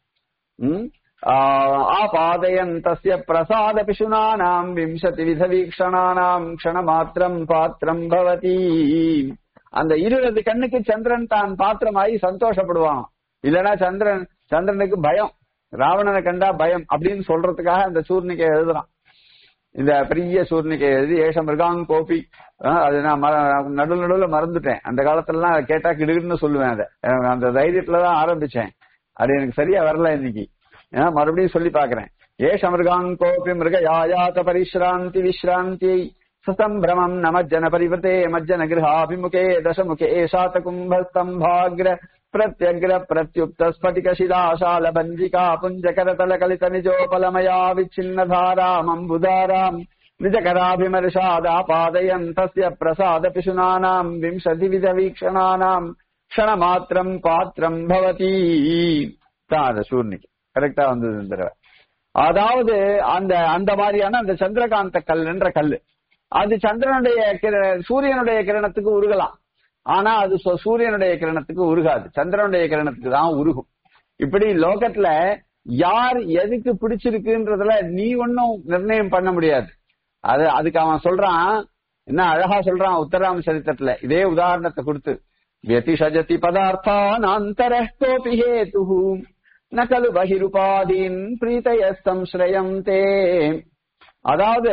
ஆபாதயன் தஸ்ய பிரசாத பிசுனானாம் விம்சதி வித வீக்ஷணானாம் க்ஷணமாத்திரம் பாத்திரம் பவதி அந்த இருபது கண்ணுக்கு சந்திரன் தான் பாத்திரமாயி சந்தோஷப்படுவான் இல்லனா சந்திரன் சந்திரனுக்கு பயம் ராவணனை கண்டா பயம் அப்படின்னு சொல்றதுக்காக அந்த சூர்ணிகை எழுதுறான் இந்த பெரிய சூர்ணிகை எழுதி ஏஷ மிருகாங் கோபி அது நான் நடுவில் நடுவில் மறந்துட்டேன் அந்த காலத்துலலாம் கேட்டா கிடுகிடுன்னு சொல்லுவேன் அதை அந்த தைரியத்துலதான் ஆரம்பிச்சேன் அது எனக்கு சரியா வரல இன்னைக்கு மறுபடியும் சொல்லி பாக்குறேன் ஏஷ மிருகாங் கோபி மிருக யாயாத பரிசிராந்தி விஸ்ராந்தி சசம்பிரமம் நமஜ்ஜன பரிவதே மஜ்ஜன கிரகாபிமுகே தசமுகே சாத்தகும்பஸ்தம்பாகிர பிரத்யக்ர பிரத்யுக்த ஸ்பட்டிக சிலாசால பஞ்சிகா புஞ்சகரதல கலித நிஜோபலமயா விச்சின்னதாராமம்புதாராம் நிஜகராபிமர்ஷாதாபாதயன் தஸ்ய பிரசாத பிசுனானாம் விம்சதிவித வீக்ஷணானாம் க்ஷணமாத்திரம் பாத்திரம் பவதி தான் அந்த சூர்ணிக்கு கரெக்டா வந்தது இந்த தடவை அதாவது அந்த அந்த மாதிரியான அந்த சந்திரகாந்த கல்லுன்ற கல்லு அது சந்திரனுடைய சூரியனுடைய கிரணத்துக்கு உருகலாம் ஆனா அது சூரியனுடைய கிரணத்துக்கு உருகாது சந்திரனுடைய கிரணத்துக்கு தான் உருகும் இப்படி லோகத்துல யார் எதுக்கு பிடிச்சிருக்குன்றதுல நீ ஒன்னும் நிர்ணயம் பண்ண முடியாது அது அதுக்கு அவன் சொல்றான் என்ன அழகா சொல்றான் உத்தராம சரித்திரத்துல இதே உதாரணத்தை கொடுத்து व्यतिषजति पदार्थानान्तरः हेतुः न खलु बहिरुपादीन् प्रीतयः संश्रयन्ते அதாவது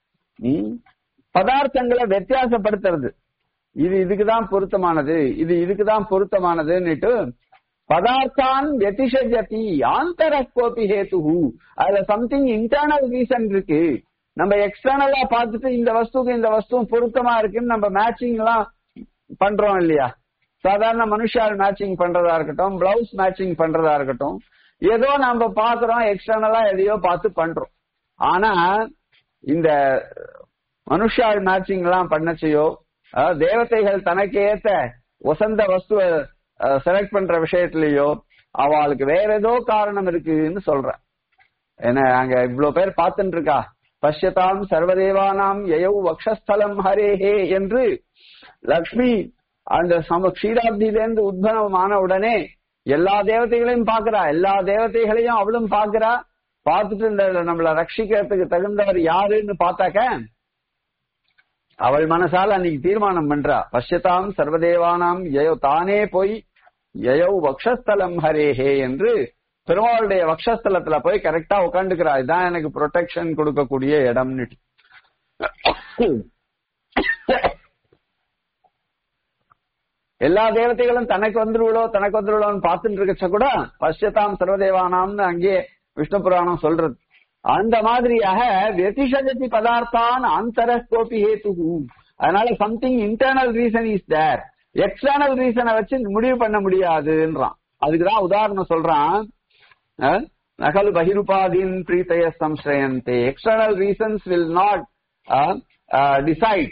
பதார்த்தங்களை வித்தியாசப்படுத்துறது இது இதுக்குதான் பொருத்தமானது இது இதுக்குதான் பொருத்தமானதுன்னுட்டு பதார்த்தான் வெதிஷஜதி ஆந்தர கோபி ஹேத்து அதுல சம்திங் இன்டர்னல் ரீசன் இருக்கு நம்ம எக்ஸ்டர்னலா பார்த்துட்டு இந்த வஸ்துக்கு இந்த வஸ்துவும் பொருத்தமா இருக்குன்னு நம்ம மேட்சிங் எல்லாம் பண்றோம் இல்லையா சாதாரண மனுஷால் மேட்சிங் பண்றதா இருக்கட்டும் பிளவுஸ் மேட்சிங் பண்றதா இருக்கட்டும் ஏதோ நம்ம பாக்குறோம் எக்ஸ்டர்னலா எதையோ பார்த்து பண்றோம் ஆனா இந்த மனுஷால் மேட்சிங் எல்லாம் பண்ணச்சையோ தேவதைகள் தனக்கு ஏத்த வசந்த வஸ்துவ செலக்ட் பண்ற விஷயத்திலயோ அவளுக்கு வேற ஏதோ காரணம் இருக்குன்னு சொல்ற என்ன அங்க இவ்வளவு பேர் பார்த்துட்டு இருக்கா பஷ்யதாம் சர்வதேவானாம் எயவு வக்ஷஸ்தலம் ஹரேஹே என்று லக்ஷ்மி அந்த சம க்ஷீராப்தியிலேருந்து உத்பவமான உடனே எல்லா தேவதைகளையும் பாக்குறா எல்லா தேவதைகளையும் அவளும் பாக்குறா பார்த்துட்டு இந்த நம்மள ரட்சிக்கிறதுக்கு தகுந்தவர் யாருன்னு பார்த்தாக்க அவள் மனசால அன்னைக்கு தீர்மானம் பண்றா பஷ்யதாம் சர்வதேவானாம் எயோ தானே போய் எயோ வக்ஷஸ்தலம் ஹரேஹே என்று பெருமாளுடைய வக்ஷஸ்தலத்துல போய் கரெக்டா உட்காந்துக்கிறா இதுதான் எனக்கு ப்ரொடெக்ஷன் கொடுக்கக்கூடிய இடம்னு எல்லா தேவதைகளும் தனக்கு வந்துருவளோ தனக்கு வந்துருவளோன்னு பார்த்துட்டு இருக்கச்ச கூட பஷ்யதாம் சர்வதேவானாம்னு அங்கே விஷ்ணு புராணம் சொல்றது அந்த மாதிரியாக வெதிஷஜதி பதார்த்தான் அந்தர கோபி ஹேத்து அதனால something internal reason is there external ரீசனை வச்சு முடிவு பண்ண முடியாதுன்றான் அதுக்குதான் உதாரணம் சொல்றான் நகல் பகிருபாதீன் பிரீத்தய சம்ஸ்ரயந்தே external reasons will not decide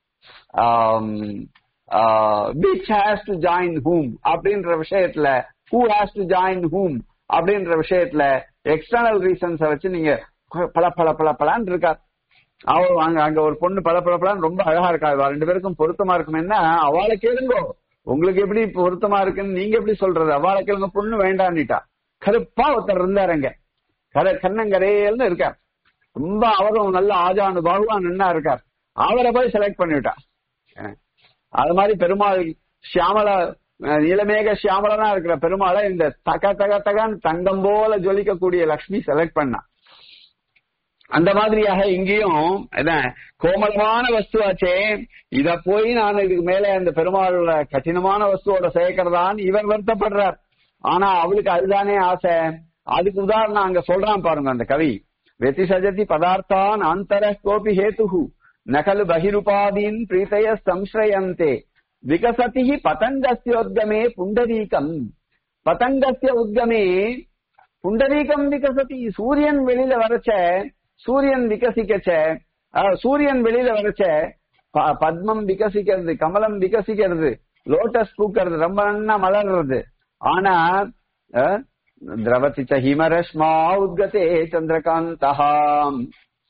which has to join whom அப்படின்ற விஷயத்துல who has to join whom அப்படின்ற விஷயத்துல எக்ஸ்டர்னல் ரீசன்ஸ வச்சு நீங்க பல பல பல பலான் இருக்கா அவ அங்க அங்க ஒரு பொண்ணு பல பல பலான் ரொம்ப அழகா இருக்கா இவ ரெண்டு பேருக்கும் பொருத்தமா இருக்குமென்னா அவளை கேளுங்கோ உங்களுக்கு எப்படி பொருத்தமா இருக்குன்னு நீங்க எப்படி சொல்றது அவளை கேளுங்க பொண்ணு வேண்டான்னுட்டா கருப்பா ஒருத்தர் இருந்தாருங்க கர கண்ணங்கரையல்னு இருக்கார் ரொம்ப அவரும் நல்ல ஆஜானு பகவான் நின்னா இருக்கார் அவரை போய் செலக்ட் பண்ணிவிட்டா அது மாதிரி பெருமாள் சியாமலா நீலமேக சியாமலனா இருக்கிற பெருமாளை இந்த தக தக தகன் தங்கம் போல ஜொலிக்கக்கூடிய லக்ஷ்மி செலக்ட் பண்ணா அந்த மாதிரியாக இங்கேயும் என்ன கோமலமான வஸ்துவாச்சே இத போய் நான் இதுக்கு மேல அந்த பெருமாளோட கடினமான வஸ்துவோட சேர்க்கிறதான் இவர் வருத்தப்படுறார் ஆனா அவளுக்கு அதுதானே ஆசை அதுக்கு உதாரணம் அங்க சொல்றான் பாருங்க அந்த கவி வெத்தி சஜதி பதார்த்தான் அந்தர கோபி ஹேத்து நகலு பகிருபாதீன் பிரீத்தய சம்ஸ்ரயந்தே விகசதி பதங்கஸ்யோத்கமே புண்டரீகம் பதங்கஸ்ய உத்கமே புண்டரீகம் விகசதி சூரியன் வெளியில வரச்ச சூரியன் விகசிக்கச்ச சூரியன் வெளியில வரச்ச பத்மம் விகசிக்கிறது கமலம் விகசிக்கிறது லோட்டஸ் பூக்கிறது ரொம்ப நன்னா மலர்றது ஆனா அஹ், திரவதி ச ஹிமரஷ்மா உத்கதே சந்திரகாந்தஹாம்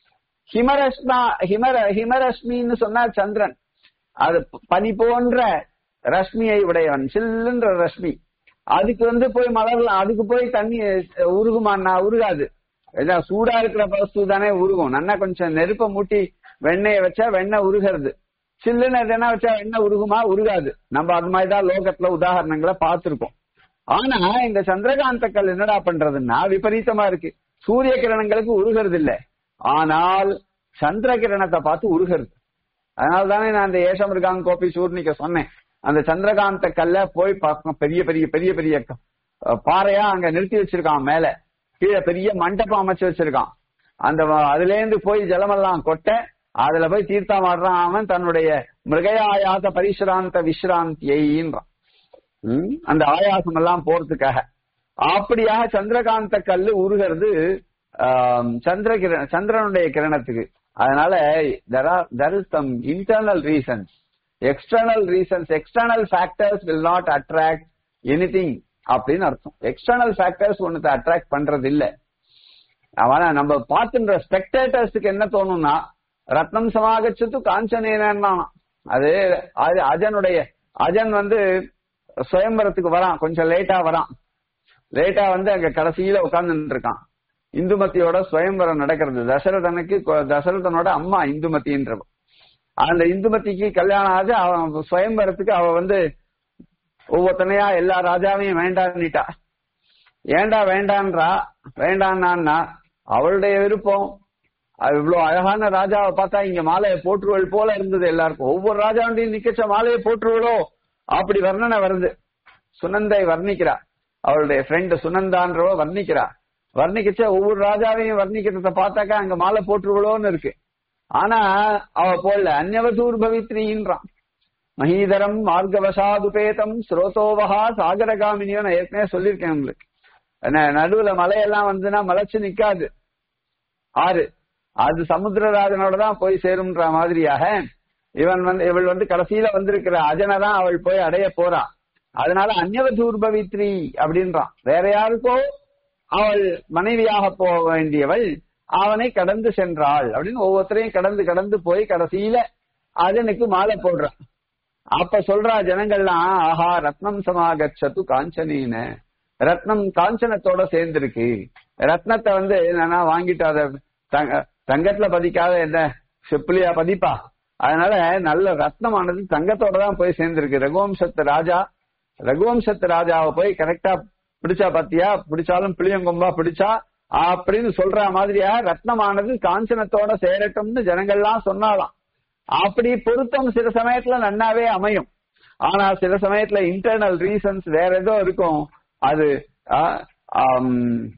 ஹிமரஷ்மா ஹிமர ஹிமரஷ்மின்னு சொன்னா சந்திரன் அது பனி போன்ற ரஷ்மியை உடையவன் சில்லுன்ற ரஷ்மி அதுக்கு வந்து போய் மலரலாம் அதுக்கு போய் தண்ணி அஹ், உருகுமான்னா உருகாது ஏதா சூடா இருக்கிற வஸ்து தானே உருகும் நல்லா கொஞ்சம் நெருப்ப மூட்டி வெண்ணெயை வச்சா வெண்ணெய் உருகிறது சில்லுன்னு எதனா வச்சா வெண்ணெய் உருகுமா உருகாது நம்ம அது மாதிரி தான் லோகத்துல உதாரணங்களை பார்த்திருக்கோம் ஆனா இந்த சந்திரகாந்தக்கள் என்னடா பண்றதுன்னா விபரீதமா இருக்கு சூரிய கிரணங்களுக்கு உருகிறது இல்ல ஆனால் சந்திர கிரணத்தை பார்த்து உருகிறது அதனால தானே நான் அந்த ஏஷமிருகாங்க கோபி சூர்ணிக்க சொன்னேன் அந்த சந்திரகாந்த கல்ல போய் பார்க்கணும் பெரிய பெரிய பெரிய பெரிய அஹ், பாறையா அங்க நிறுத்தி வச்சிருக்கான் மேல கீழே பெரிய மண்டபம் அமைச்சு வச்சிருக்கான் அந்த வ- அதுல இருந்து போய் ஜலமெல்லாம் கொட்ட அதுல போய் தீர்த்தம் ஆடுறான் அவன் தன்னுடைய மிருகயாயாச பரிசுராந்த விஸ்ராந்தியைன்றான் ம், அந்த ஆயாசம் எல்லாம் போறதுக்காக அப்படியாக சந்திரகாந்த கல்லு உருகிறது ஆம், சந்திர கிரண சந்திரனுடைய கிரணத்துக்கு அதனால there is some internal reasons external reasons external factors will not attract anything அப்படின்னு அர்த்தம் எக்ஸ்டர்னல் ஃபேக்டர்ஸ் ஒன்னத்தை அட்ராக்ட் பண்றது இல்ல அவன நம்ம பார்த்துன்ற ஸ்பெக்டேட்டர்ஸுக்கு என்ன தோணும்னா ரத்னம் சமாகச்சது காஞ்சனேனா அது அது அஜனுடைய அஜன் வந்து சுயம்பரத்துக்கு வரான் கொஞ்சம் லேட்டா வரான் லேட்டா வந்து அங்க கடைசியில உட்கார்ந்துட்டு இருக்கான் இந்துமதியோட சுயம்பரம் நடக்கிறது தசரதனுக்கு கொ- தசரதனோட அம்மா இந்துமதின்றவ அந்த இந்துமதிக்கு கல்யாணம் ஆச்சு அவன் சுயம்பரத்துக்கு அவ வந்து ஒவ்வொருத்தனையா எல்லா ராஜாவையும் வேண்டான்னுட்டா ஏண்டா வேண்டான்றா வேண்டான்னா அவளுடைய விருப்பம் அது இவ்வளவு அழகான ராஜாவை பார்த்தா இங்க மாலையை போற்றுவள் போல இருந்தது எல்லாருக்கும் ஒவ்வொரு ராஜாவுடையும் நிக்கச்ச மாலையை போற்றுவளோ அப்படி வர்ணனை வருது சுனந்தை வர்ணிக்கிறா அவளுடைய ஃப்ரெண்ட் சுனந்தான்றவ வர்ணிக்கிறா வர்ணிக்கச்ச ஒவ்வொரு ராஜாவையும் வர்ணிக்கிறத பார்த்தாக்கா அங்க மாலை போற்றுவளோன்னு இருக்கு ஆனா அவ போல அந்நவதூர் பவித்ரின்றான் மகீதரம் மார்கவசாதுபேதம் ஸ்ரோதோவஹா சாகரகாமினியோ நான் ஏற்கனவே சொல்லியிருக்கேன் உங்களுக்கு என்ன நடுவுல மலையெல்லாம் வந்துன்னா மலைச்சு நிக்காது ஆறு அது சமுத்திரராஜனோட தான் போய் சேரும்ன்ற மாதிரியாக இவன் வந்து இவள் வந்து கடைசியில வந்திருக்கிற அஜனை தான் அவள் போய் அடைய போறா அதனால அந்நவதூர்பவித்ரி அப்படின்றான் வேற யாருக்கோ அவள் மனைவியாக போக வேண்டியவள் அவனை கடந்து சென்றாள் அப்படின்னு ஒவ்வொருத்தரையும் கடந்து கடந்து போய் கடைசியில அஜனுக்கு மாலை போடுறான் அப்ப சொல்றா ஜனங்கள்லாம் ஆஹா ரத்னம் சமாகச்சது காஞ்சனேன ரத்னம் காஞ்சனத்தோட சேர்ந்திருக்கு ரத்னத்தை வந்து என்னன்னா வாங்கிட்டு அத தங்க- தங்கத்துல பதிக்காத என்ன செப்பிலியா பதிப்பா அதனால நல்ல ரத்னமானது தங்கத்தோட தான் போய் சேர்ந்திருக்கு ரகுவம்சத்து ராஜா ரகுவம்சத்து ராஜாவை போய் கரெக்டா பிடிச்சா பாத்தியா பிடிச்சாலும் பிளியங்கொம்பா பிடிச்சா அப்படின்னு சொல்ற மாதிரியா ரத்னமானது காஞ்சனத்தோட சேரட்டும்னு ஜனங்கள்லாம் சொன்னாலாம் அப்படி பொருத்தம் சில சமயத்துல நன்னாவே அமையும் ஆனா சில சமயத்துல இன்டர்னல் ரீசன்ஸ் வேற ஏதோ இருக்கும் அது ஆ, ஆம்,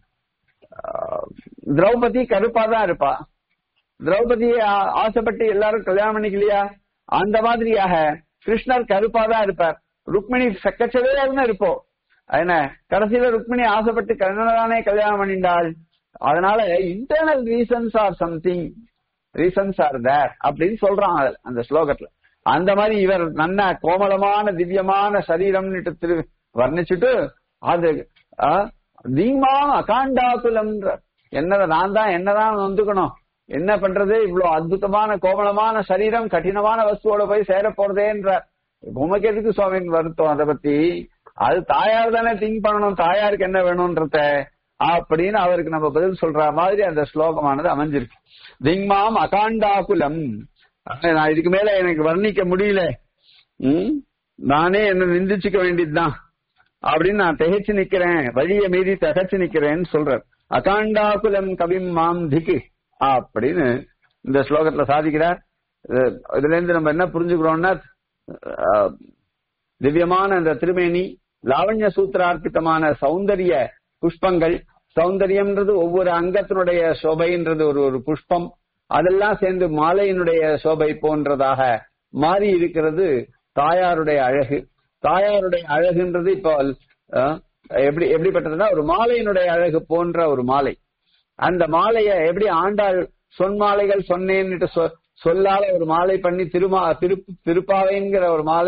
ஆ, திரௌபதி கருப்பா தான் இருப்பா திரௌபதியை ஆ- ஆசைப்பட்டு எல்லாரும் கல்யாணம் பண்ணிக்கலையா அந்த மாதிரியாக கிருஷ்ணர் கருப்பா தான் இருப்பார் ருக்மிணி செக்கச்சவையா இருப்போம் என்ன கடைசியில ருக்மிணி ஆசைப்பட்டு கண்ணனதானே கல்யாணம் பண்ணிண்டாள் அதனால internal reasons are something reasons are there அப்படின்னு சொல்றான் அதுல, அந்த ஸ்லோகத்துல அந்த மாதிரி இவர் நல்ல கோமளமான திவ்யமான சரீரம்னுட்டு திரு வர்ணிச்சுட்டு அது ஆ, தீமா அகாண்டாகுலம்ன்ற என்னத நான் தான் என்னதான் வந்துக்கணும் என்ன பண்றது இவ்வளவு அற்புதமான கோமளமான சரீரம் கடினமான வஸ்துவோட போய் சேர போறதேன்ற உமக்கு எதுக்கு சுவாமின் வருத்தம் அதை பத்தி அது தாயார் தானே திங்க் பண்ணணும் தாயாருக்கு என்ன வேணும்ன்றத அப்படின்னு அவருக்கு நம்ம பதில் சொல்ற மாதிரி அந்த ஸ்லோகமானது அமைஞ்சிருக்கு திங்மாம் அகாண்டாகுலம் அஹ் நான் இதுக்கு மேல எனக்கு வர்ணிக்க முடியல ம்? நானே என்ன நிந்திச்சுக்க வேண்டியதுதான் அப்படின்னு நான் திகைச்சு நிக்கிறேன் வழிய மீறி திகைச்சு நிக்கிறேன்னு சொல்றார் அகாண்டாகுலம் கவிம் மாம் திக்கு அப்படின்னு இந்த ஸ்லோகத்துல சாதிக்கிறார் இது- இதுல இருந்து நம்ம என்ன புரிஞ்சுக்கிறோம்னா அஹ், திவ்யமான அந்த திருமேனி லாவண்ய சூத்திரார்ப்பித்தமான சௌந்தரிய புஷ்பங்கள் சௌந்தரியம்ன்றது ஒவ்வொரு அங்கத்தினுடைய சோபைன்றது ஒரு ஒரு புஷ்பம் அதெல்லாம் சேர்ந்து மாலையினுடைய சோபை போன்றதாக மாறி இருக்கிறது தாயாருடைய அழகு தாயாருடைய அழகுன்றது இப்போ அஹ், எப்படி எப்படிப்பட்டதுன்னா ஒரு மாலையினுடைய அழகு போன்ற ஒரு மாலை அந்த மாலைய எப்படி ஆண்டாள் சொன்மாலைகள் சொன்னேன்னுட்டு சொ- சொல்லால ஒரு மாலை பண்ணி திருமா திரு திருப்பாவைங்கிற ஒரு மாலைய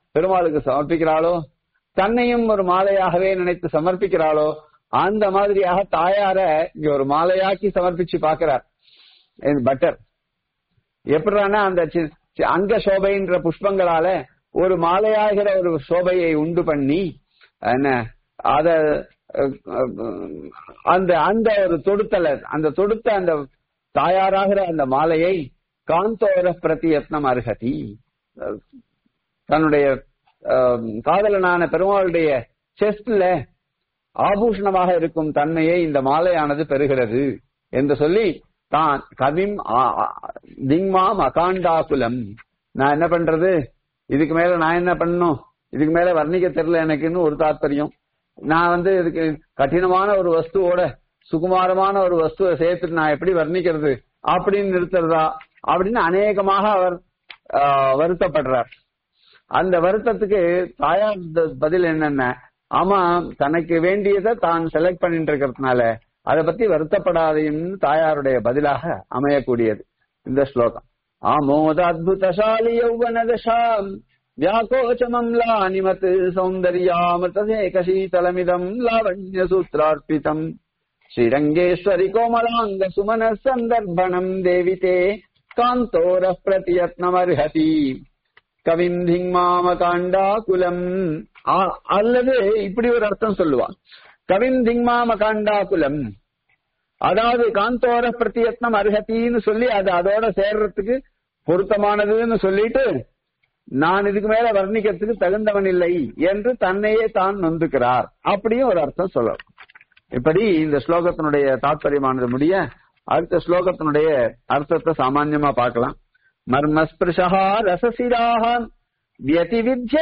பெருமாளுக்கு சமர்ப்பிக்கிறாளோ தன்னையும் ஒரு மாலையாகவே நினைத்து சமர்ப்பிக்கிறாளோ அந்த மாதிரியாக தாயார இங்க ஒரு மாலையாக்கி சமர்ப்பிச்சு பாக்குறார் பட்டர் எப்படின்னா அந்த சி- சி- அங்க சோபைன்ற புஷ்பங்களால ஒரு மாலையாகிற ஒரு சோபையை உண்டு பண்ணி என்ன அத அஹ், அஹ், அந்த அந்த ஒரு தொடுத்தல அந்த தொடுத்த அந்த தாயாராகிற அந்த மாலையை காந்தோர பிரதியத்னம் அருகதி அஹ், தன்னுடைய அஹ், காதலனான பெருமாளுடைய செஸ்ட்ல ஆபூஷணமாக இருக்கும் தன்மையை இந்த மாலையானது பெறுகிறது என்று சொல்லி தான் கவிம் ஆ- ஆ- திங்மாம் அகாண்டாகுலம் நான் என்ன பண்றது இதுக்கு மேல நான் என்ன பண்ணணும் இதுக்கு மேல வர்ணிக்க தெரியல எனக்குன்னு ஒரு தாத்பரியம் நான் வந்து இதுக்கு கடினமான ஒரு வஸ்துவோட சுகுமாரமான ஒரு வஸ்துவை சேர்த்துட்டு நான் எப்படி வர்ணிக்கிறது அப்படின்னு நிறுத்துறதா அப்படின்னு அநேகமாக அவர் ஆ, வருத்தப்படுறார் அந்த வருத்தத்துக்கு தாயார் த- பதில் என்னன்னா ஆமா தனக்கு வேண்டியதை தான் செலக்ட் பண்ணிட்டு இருக்கிறதுனால அதை பத்தி வருத்தப்படாதையும் தாயாருடைய பதிலாக அமையக்கூடியது இந்த ஸ்லோகம் ஆமோத அத்புதசாலி யௌவன தசாம் व्याकोचमम्लानिमत् सौन्दर्यामृतसेकशीतलमिदम् लावण्यसूत्रार्पितम् श्रीरङ्गेश्वरि कोमलाङ्ग सुमनः सन्दर्भणम् देविते कान्तोरः प्रतियत्नमर्हति கவிம் திங்மாமகாண்டாகுலம் ஆ- அல்லது இப்படி ஒரு அர்த்தம் சொல்லுவான் கவிம் திங்மாமகாண்டாகுலம் அதாவது காந்தோர பிரத்தியத்னம் அருகத்தின்னு சொல்லி அது அதோட சேர்றதுக்கு பொருத்தமானதுன்னு சொல்லிட்டு நான் இதுக்கு மேல வர்ணிக்கிறதுக்கு தகுந்தவன் இல்லை என்று தன்னையே தான் நொந்துக்கிறார் அப்படியும் ஒரு அர்த்தம் சொல்லலாம் இப்படி இந்த ஸ்லோகத்தினுடைய தாத்பரியமானது முடிய அடுத்த ஸ்லோகத்தினுடைய அர்த்தத்தை சாமான்யமா பார்க்கலாம் மர்மஸ்பிருஷா ரசசிராக व्यतिविध्य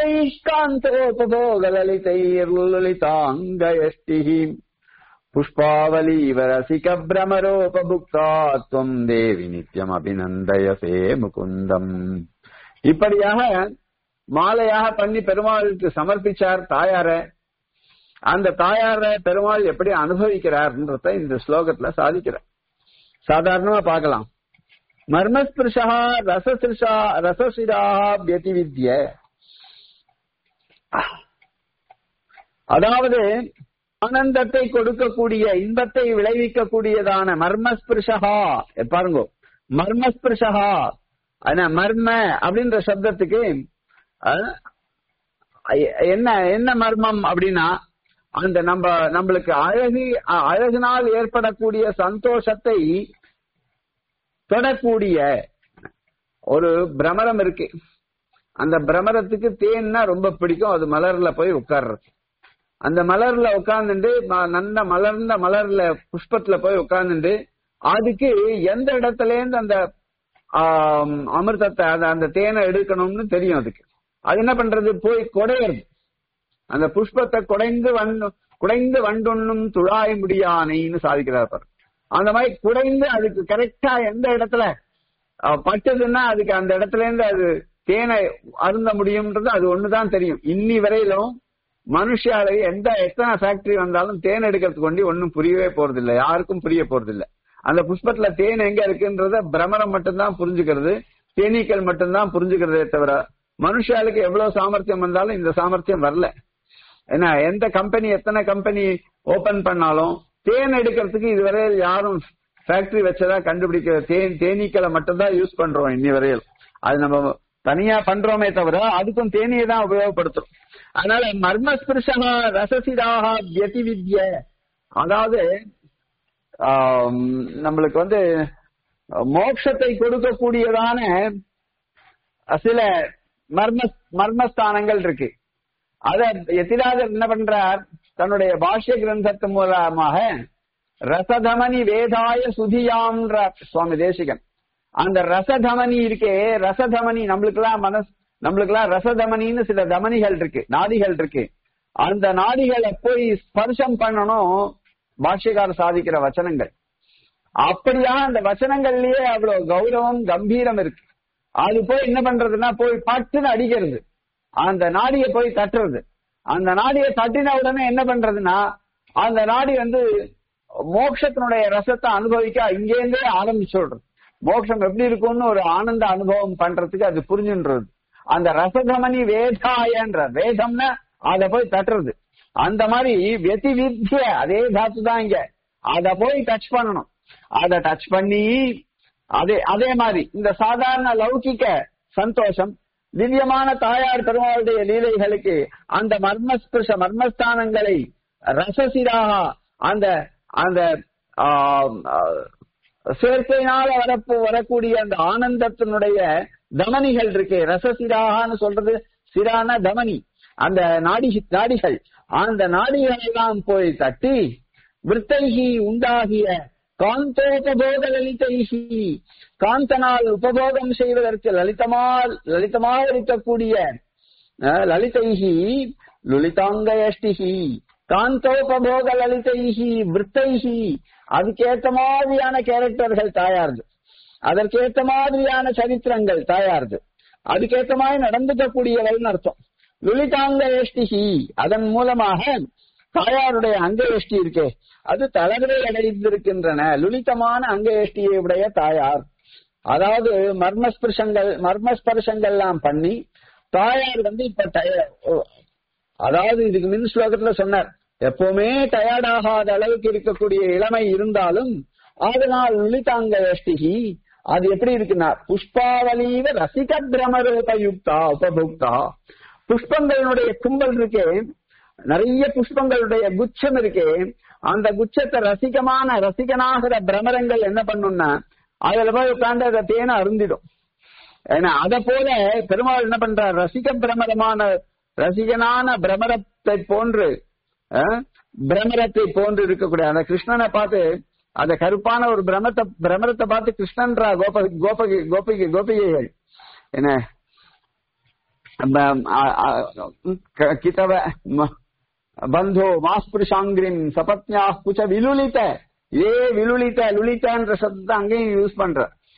वृत्तैष्कान्तोपभोगललितैर्ललिताङ्गयष्टिः புஷ்பாவலீவரசிகபிரமரோபபுக்தா துவம் தேவி நித்யமபிநந்தயசே முகுந்தம் இப்படியாக மாலையாக பண்ணி பெருமாளுக்கு சமர்ப்பிச்சார் தாயார அந்த தாயார பெருமாள் எப்படி அனுபவிக்கிறார்ன்றத இந்த ஸ்லோகத்துல சாதிக்கிறார் சாதாரணமா பார்க்கலாம் மர்மஸ்பிருஷா ரசசிருஷா ரசசிரா வியதிவித்ய அதாவது ஆனந்தத்தை கொடுக்கக்கூடிய இன்பத்தை விளைவிக்கக்கூடியதான மர்மஸ்பிருஷா பாருங்க மர்மஸ்பிருஷா ஆனா மர்ம அப்படின்ற சப்தத்துக்கு அஹ், என்ன என்ன மர்மம் அப்படின்னா அந்த நம்ம நம்மளுக்கு அழகு அ- அழகினால் ஏற்படக்கூடிய சந்தோஷத்தை தொடக்கூடிய ஒரு பிரமரம் இருக்கு அந்த பிரமரத்துக்கு தேன்னா ரொம்ப பிடிக்கும் அது மலர்ல போய் உட்கார்றது அந்த மலர்ல உட்கார்ந்துட்டு ம- நல்ல மலர்ந்த மலர்ல புஷ்பத்துல போய் உட்கார்ந்துட்டு அதுக்கு எந்த இடத்துல இருந்து அந்த ஆம், அமிர்தத்தை அந்த- அந்த தேனை எடுக்கணும்னு தெரியும் அதுக்கு அது என்ன பண்றது போய் கொடையறது அந்த புஷ்பத்தை குடைந்து வண்டு குடைந்து வண்டுண்ணும் துழாய முடியானைன்னு சாதிக்கிறார் பாரு. அந்த மாதிரி குடைந்து அதுக்கு கரெக்டா எந்த இடத்துல அஹ், பட்டதுன்னா அதுக்கு அந்த இடத்துல இருந்து அது தேனை அருந்த முடியும்ன்றது அது ஒண்ணுதான் தெரியும் இன்னி வரையிலும் மனுஷாலை எந்த எத்தனை ஃபேக்டரி வந்தாலும் தேன் எடுக்கிறதுக்கு கொண்டு ஒன்னும் புரியவே போறதில்ல யாருக்கும் புரிய போறதில்ல அந்த புஷ்பத்துல தேன் எங்க இருக்குன்றத பிரமரம் மட்டும்தான் புரிஞ்சுக்கிறது தேனீக்கள் மட்டும்தான் புரிஞ்சுக்கிறதே தவிர மனுஷாளுக்கு எவ்வளவு சாமர்த்தியம் வந்தாலும் இந்த சாமர்த்தியம் வரல ஏன்னா எந்த கம்பெனி எத்தனை கம்பெனி ஓபன் பண்ணாலும் தேன் எடுக்கிறதுக்கு இதுவரை யாரும் ஃபேக்டரி வச்சதா கண்டுபிடிக்கிற தேன் தேனீக்களை மட்டும்தான் யூஸ் பண்றோம் இன்னி வரையில் அது நம்ம தனியா பண்றோமே தவிர அதுக்கும் தேனியை தான் உபயோகப்படுத்துறோம் அதனால மர்மஸ்பிருஷா ரசசிதாக வியதிவித்ய அதாவது ஆம், நம்மளுக்கு வந்து மோட்சத்தை கொடுக்கக்கூடியதான சில மர்ம மர்மஸ்தானங்கள் இருக்கு அத எத்திராஜர் என்ன பண்றார் தன்னுடைய பாஷ்ய கிரந்தத்து மூலமாக ரசதமனி வேதாய சுதியாம்ன்ற சுவாமி தேசிகன் அந்த ரசதமனி இருக்கே ரசதமனி நம்மளுக்கெல்லாம் மனஸ் நம்மளுக்கெல்லாம் ரசதமனின்னு சில தமனிகள் இருக்கு நாடிகள் இருக்கு அந்த நாடிகளை போய் ஸ்பர்ஷம் பண்ணணும் பாஷ்யக்காரர் சாதிக்கிற வச்சனங்கள் அப்படியா அந்த வச்சனங்கள்லயே அவ்வளவு கௌரவம் கம்பீரம் இருக்கு அது போய் என்ன பண்றதுன்னா போய் பட்டுன்னு அடிக்கிறது அந்த நாடியை போய் தட்டுறது அந்த நாடியை தட்டின உடனே என்ன பண்றதுன்னா அந்த நாடி வந்து மோட்சத்தினுடைய ரசத்தை அனுபவிக்க இங்கேருந்தே ஆரம்பிச்சு விடுறது மோட்சம் எப்படி இருக்கும்னு ஒரு ஆனந்த அனுபவம் பண்றதுக்கு அது புரிஞ்சுன்றது அந்த ரசகமணி வேதாயன்ற வேதம்னா அத போய் தட்டுறது அந்த மாதிரி வெதி வித்திய அதே தாத்து தான் இங்க அத போய் டச் பண்ணணும் அத டச் பண்ணி அதே அதே மாதிரி இந்த சாதாரண லௌகிக்க சந்தோஷம் திவ்யமான தாயார் பெருமாளுடைய லீலைகளுக்கு அந்த மர்மஸ்பிருஷ மர்மஸ்தானங்களை ரசசிராக அந்த அந்த ஆம், ஆ, சேர்க்கையினால வரப்பு வரக்கூடிய அந்த ஆனந்தத்தினுடைய தமனிகள் இருக்கு ரசசிராகான்னு சொல்றது சிரான தமனி அந்த நாடி நாடிகள் அந்த நாடிகளை எல்லாம் போய் தட்டி விற்த்தைகி உண்டாகிய காந்தோபபோக லலிதைகி காந்தனால் உபபோகம் செய்வதற்கு லலிதமால் லலிதமாக இருக்கக்கூடிய அஹ், லலிதைகி லுலிதாங்கயஷ்டிகி காந்தோபபோக லலிதைகி விற்த்தைகி அதுக்கேத்த மாதிரியான கேரக்டர்கள் தாயாருது அதற்கேத்த மாதிரியான சரித்திரங்கள் தாயாருது அதுக்கேத்த மாதிரி நடந்துக்கக்கூடியவள்னு அர்த்தம் லுலிதாங்க ஏஷ்டிகி அதன் மூலமாக தாயாருடைய அங்க ஏஷ்டி இருக்கே அது தளர்வை அடைந்திருக்கின்றன லுலிதமான அங்க ஏஷ்டியை உடைய தாயார் அதாவது மர்மஸ்பர்ஷங்கள் மர்மஸ்பர்ஷங்கள் எல்லாம் பண்ணி தாயார் வந்து இப்ப டய- ஓ, அதாவது இதுக்கு மின் ஸ்லோகத்துல சொன்னார் எப்பவுமே டயர்ட் ஆகாத அளவுக்கு இருக்கக்கூடிய இளமை இருந்தாலும் அதனால் லுலிதாங்க ஏஷ்டிகி அது எப்படி இருக்குன்னா புஷ்பாவலீவ ரசிக பிரமரோபயுக்தா உபபுக்தா புஷ்பங்களுடைய கும்பல் இருக்கே நிறைய புஷ்பங்களுடைய குச்சம் இருக்கே அந்த குச்சத்தை ரசிகமான ரசிகனாகிற பிரமரங்கள் என்ன பண்ணும்னா அதுல போய் உட்கார்ந்து அதை தேனை அருந்திடும் ஏன்னா அத போல பெருமாள் என்ன பண்றார் ரசிக பிரமரமான ரசிகனான பிரமரத்தை போன்று அஹ், பிரமரத்தை போன்று இருக்கக்கூடிய அந்த கிருஷ்ணனை பார்த்து அந்த கருப்பான ஒரு பிரமத்தை பிரமரத்தை பார்த்து கிருஷ்ணன்றா கோப கோபகி கோபிகை கோபிகைகள் என்ன ப- ஆ- ஆ- க- கிதவ ம- பந்தோ மாஸ்பிருஷாங்கிரின் சபத்யா குச்ச விலுலித்த ஏ விலுலித்த லுலித்தன்ற சப்தத்தை அங்கேயும் யூஸ் பண்ற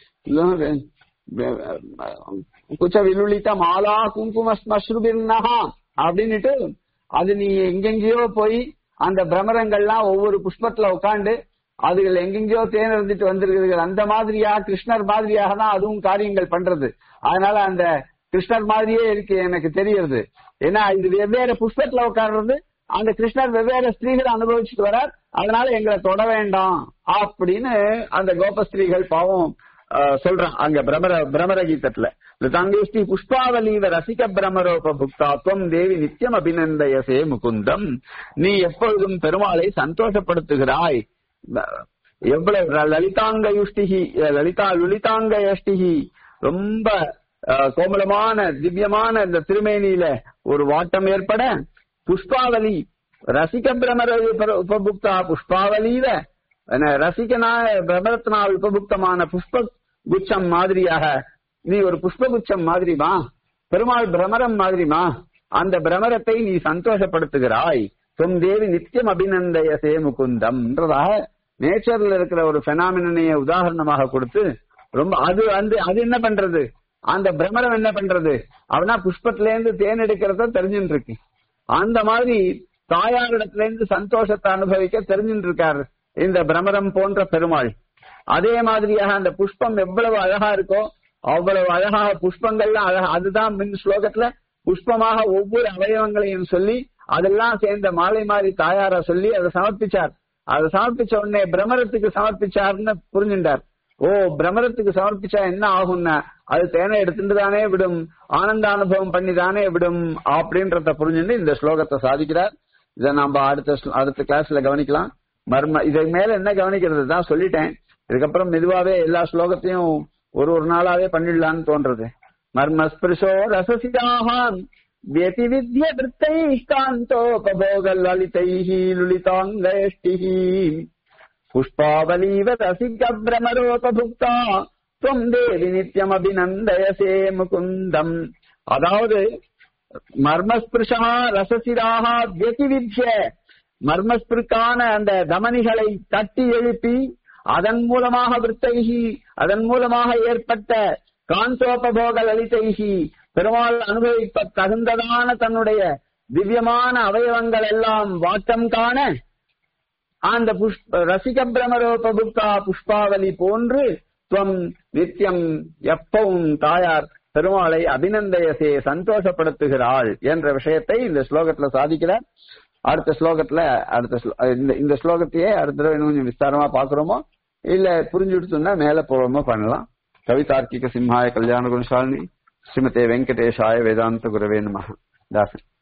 குச்ச விலுலித்த மாலா குங்கும ஸ்மஸ்ருபிர்னஹா அப்படின்னுட்டு அது நீ எங்கெங்கேயோ போய் அந்த பிரமரங்கள்லாம் ஒவ்வொரு புஷ்பத்துல உட்காந்து அதுகள் எங்கெங்கேயோ தேன் இருந்துட்டு வந்திருக்குதுகள் அந்த மாதிரியா கிருஷ்ணர் மாதிரியாக தான் அதுவும் காரியங்கள் பண்றது அதனால அந்த கிருஷ்ணர் மாதிரியே இருக்கு எனக்கு தெரியுது ஏன்னா இது வெவ்வேறு புஷ்பத்துல உட்கார்றது அந்த கிருஷ்ணர் வெவ்வேறு ஸ்திரீகளை அனுபவிச்சுட்டு வரார் அதனால எங்களை தொட வேண்டாம் அப்படின்னு அந்த கோப ஸ்திரீகள் பாவம் ஆஹ், சொல்றான் அங்க பிரமர பிரமர கீதத்துல தங்கேஷ்டி புஷ்பாவலீவ ரசிக பிரமரோப புக்தாத்வம் தேவி நித்தியம் அபிநந்தயசே முகுந்தம் நீ எப்பொழுதும் பெருமாளை சந்தோஷப்படுத்துகிறாய் எவ்வளவு ர- லலிதாங்க யுஷ்டிகி லலிதா லுலிதாங்க யஷ்டிகி ரொம்ப அஹ், கோமலமான திவ்யமான இந்த திருமேனியில ஒரு வாட்டம் ஏற்பட புஷ்பாவலி ரசிக பிரமர உப- உபபுக்தா புஷ்பாவலியில என்ன, ரசிகனா பிரமரத்தினால் உபபுக்தமான புஷ்ப குச்சம் மாதிரியாக நீ ஒரு புஷ்ப குச்சம் மாதிரிமா பெருமாள் பிரமரம் மாதிரிமா அந்த பிரமரத்தை நீ சந்தோஷப்படுத்துகிறாய் தொம் தேவி நித்தியம் அபிநந்தயசே முகுந்தம்ன்றதாக நேச்சர்ல இருக்கிற ஒரு பெனாமினைய உதாரணமாக கொடுத்து ரொம்ப அது அந்த அது என்ன பண்றது அந்த பிரமரம் என்ன பண்றது அவனா புஷ்பத்துல இருந்து தேன் எடுக்கிறத தெரிஞ்சுட்டு இருக்கு அந்த மாதிரி தாயாரிடத்துல இருந்து சந்தோஷத்தை அனுபவிக்க தெரிஞ்சுட்டு இருக்காரு இந்த பிரமரம் போன்ற பெருமாள் அதே மாதிரியாக அந்த புஷ்பம் எவ்வளவு அழகா இருக்கோ அவ்வளவு அழகாக புஷ்பங்கள்லாம் அழகா அதுதான் மின் ஸ்லோகத்துல புஷ்பமாக ஒவ்வொரு அவயவங்களையும் சொல்லி அதெல்லாம் சேர்ந்த மாலை மாறி தாயாரா சொல்லி அதை சமர்ப்பிச்சார் அதை சமர்ப்பிச்ச உடனே பிரமரத்துக்கு சமர்ப்பிச்சார்னு புரிஞ்சுட்டார் ஓ பிரமரத்துக்கு சமர்ப்பிச்சா என்ன ஆகும்னா அது தேனை எடுத்துட்டு தானே விடும் ஆனந்த அனுபவம் பண்ணி தானே விடும் அப்படின்றத புரிஞ்சுட்டு இந்த ஸ்லோகத்தை சாதிக்கிறார் இதை நாம அடுத்த ஸ்ல- அடுத்த கிளாஸ்ல கவனிக்கலாம் மர்ம இதுக்கு மேல என்ன கவனிக்கிறது தான் சொல்லிட்டேன் இதுக்கப்புறம் மெதுவாவே எல்லா ஸ்லோகத்தையும் ஒரு ஒரு நாளாவே பண்ணிடலாம்னு தோன்றது மர்மஸ்பிருஷோ ரசசிதாகான் व्यतिविद्य वृत्तैः कान्तोपभोगललितैः लुलिताङ्गयष्टिः पुष्पावलीव रसिकभ्रमरोपभुक्ता त्वम् देवि நித்யமபிநந்தயசே முகுந்தம் அதாவது மர்மஸ்பிருஷா ரசசிராக வியதிவித்ய மர்மஸ்பிருக்கான அந்த தமனிகளை தட்டி எழுப்பி அதன் மூலமாக விற்த்தைகி அதன் மூலமாக ஏற்பட்ட காந்தோபபோக லலிதைகி பெருமாள் அனுபவிப்ப தகுந்ததான தன்னுடைய திவ்யமான அவயவங்கள் எல்லாம் வாட்டம் காண அந்த புஷ்ப ரசிக பிரமரோபபுக்தா புஷ்பாவலி போன்று துவம் நித்தியம் எப்பவும் தாயார் பெருமாளை அபிநந்தயசே சந்தோஷப்படுத்துகிறாள் என்ற விஷயத்தை இந்த ஸ்லோகத்துல சாதிக்கிறார் அடுத்த ஸ்லோகத்துல அடுத்த ஸ்லோ- இந்த இந்த ஸ்லோகத்தையே அடுத்த தடவை இன்னும் கொஞ்சம் விஸ்தாரமா பாக்குறோமோ இல்ல புரிஞ்சுடுச்சுன்னா மேல போறோமோ பண்ணலாம் கவிதார்க்கிக சிம்ஹாய கல்யாண குணசாலினி ஸ்ரீமதே வெங்கடேஷாய வேதாந்த குரவே நம தாசன்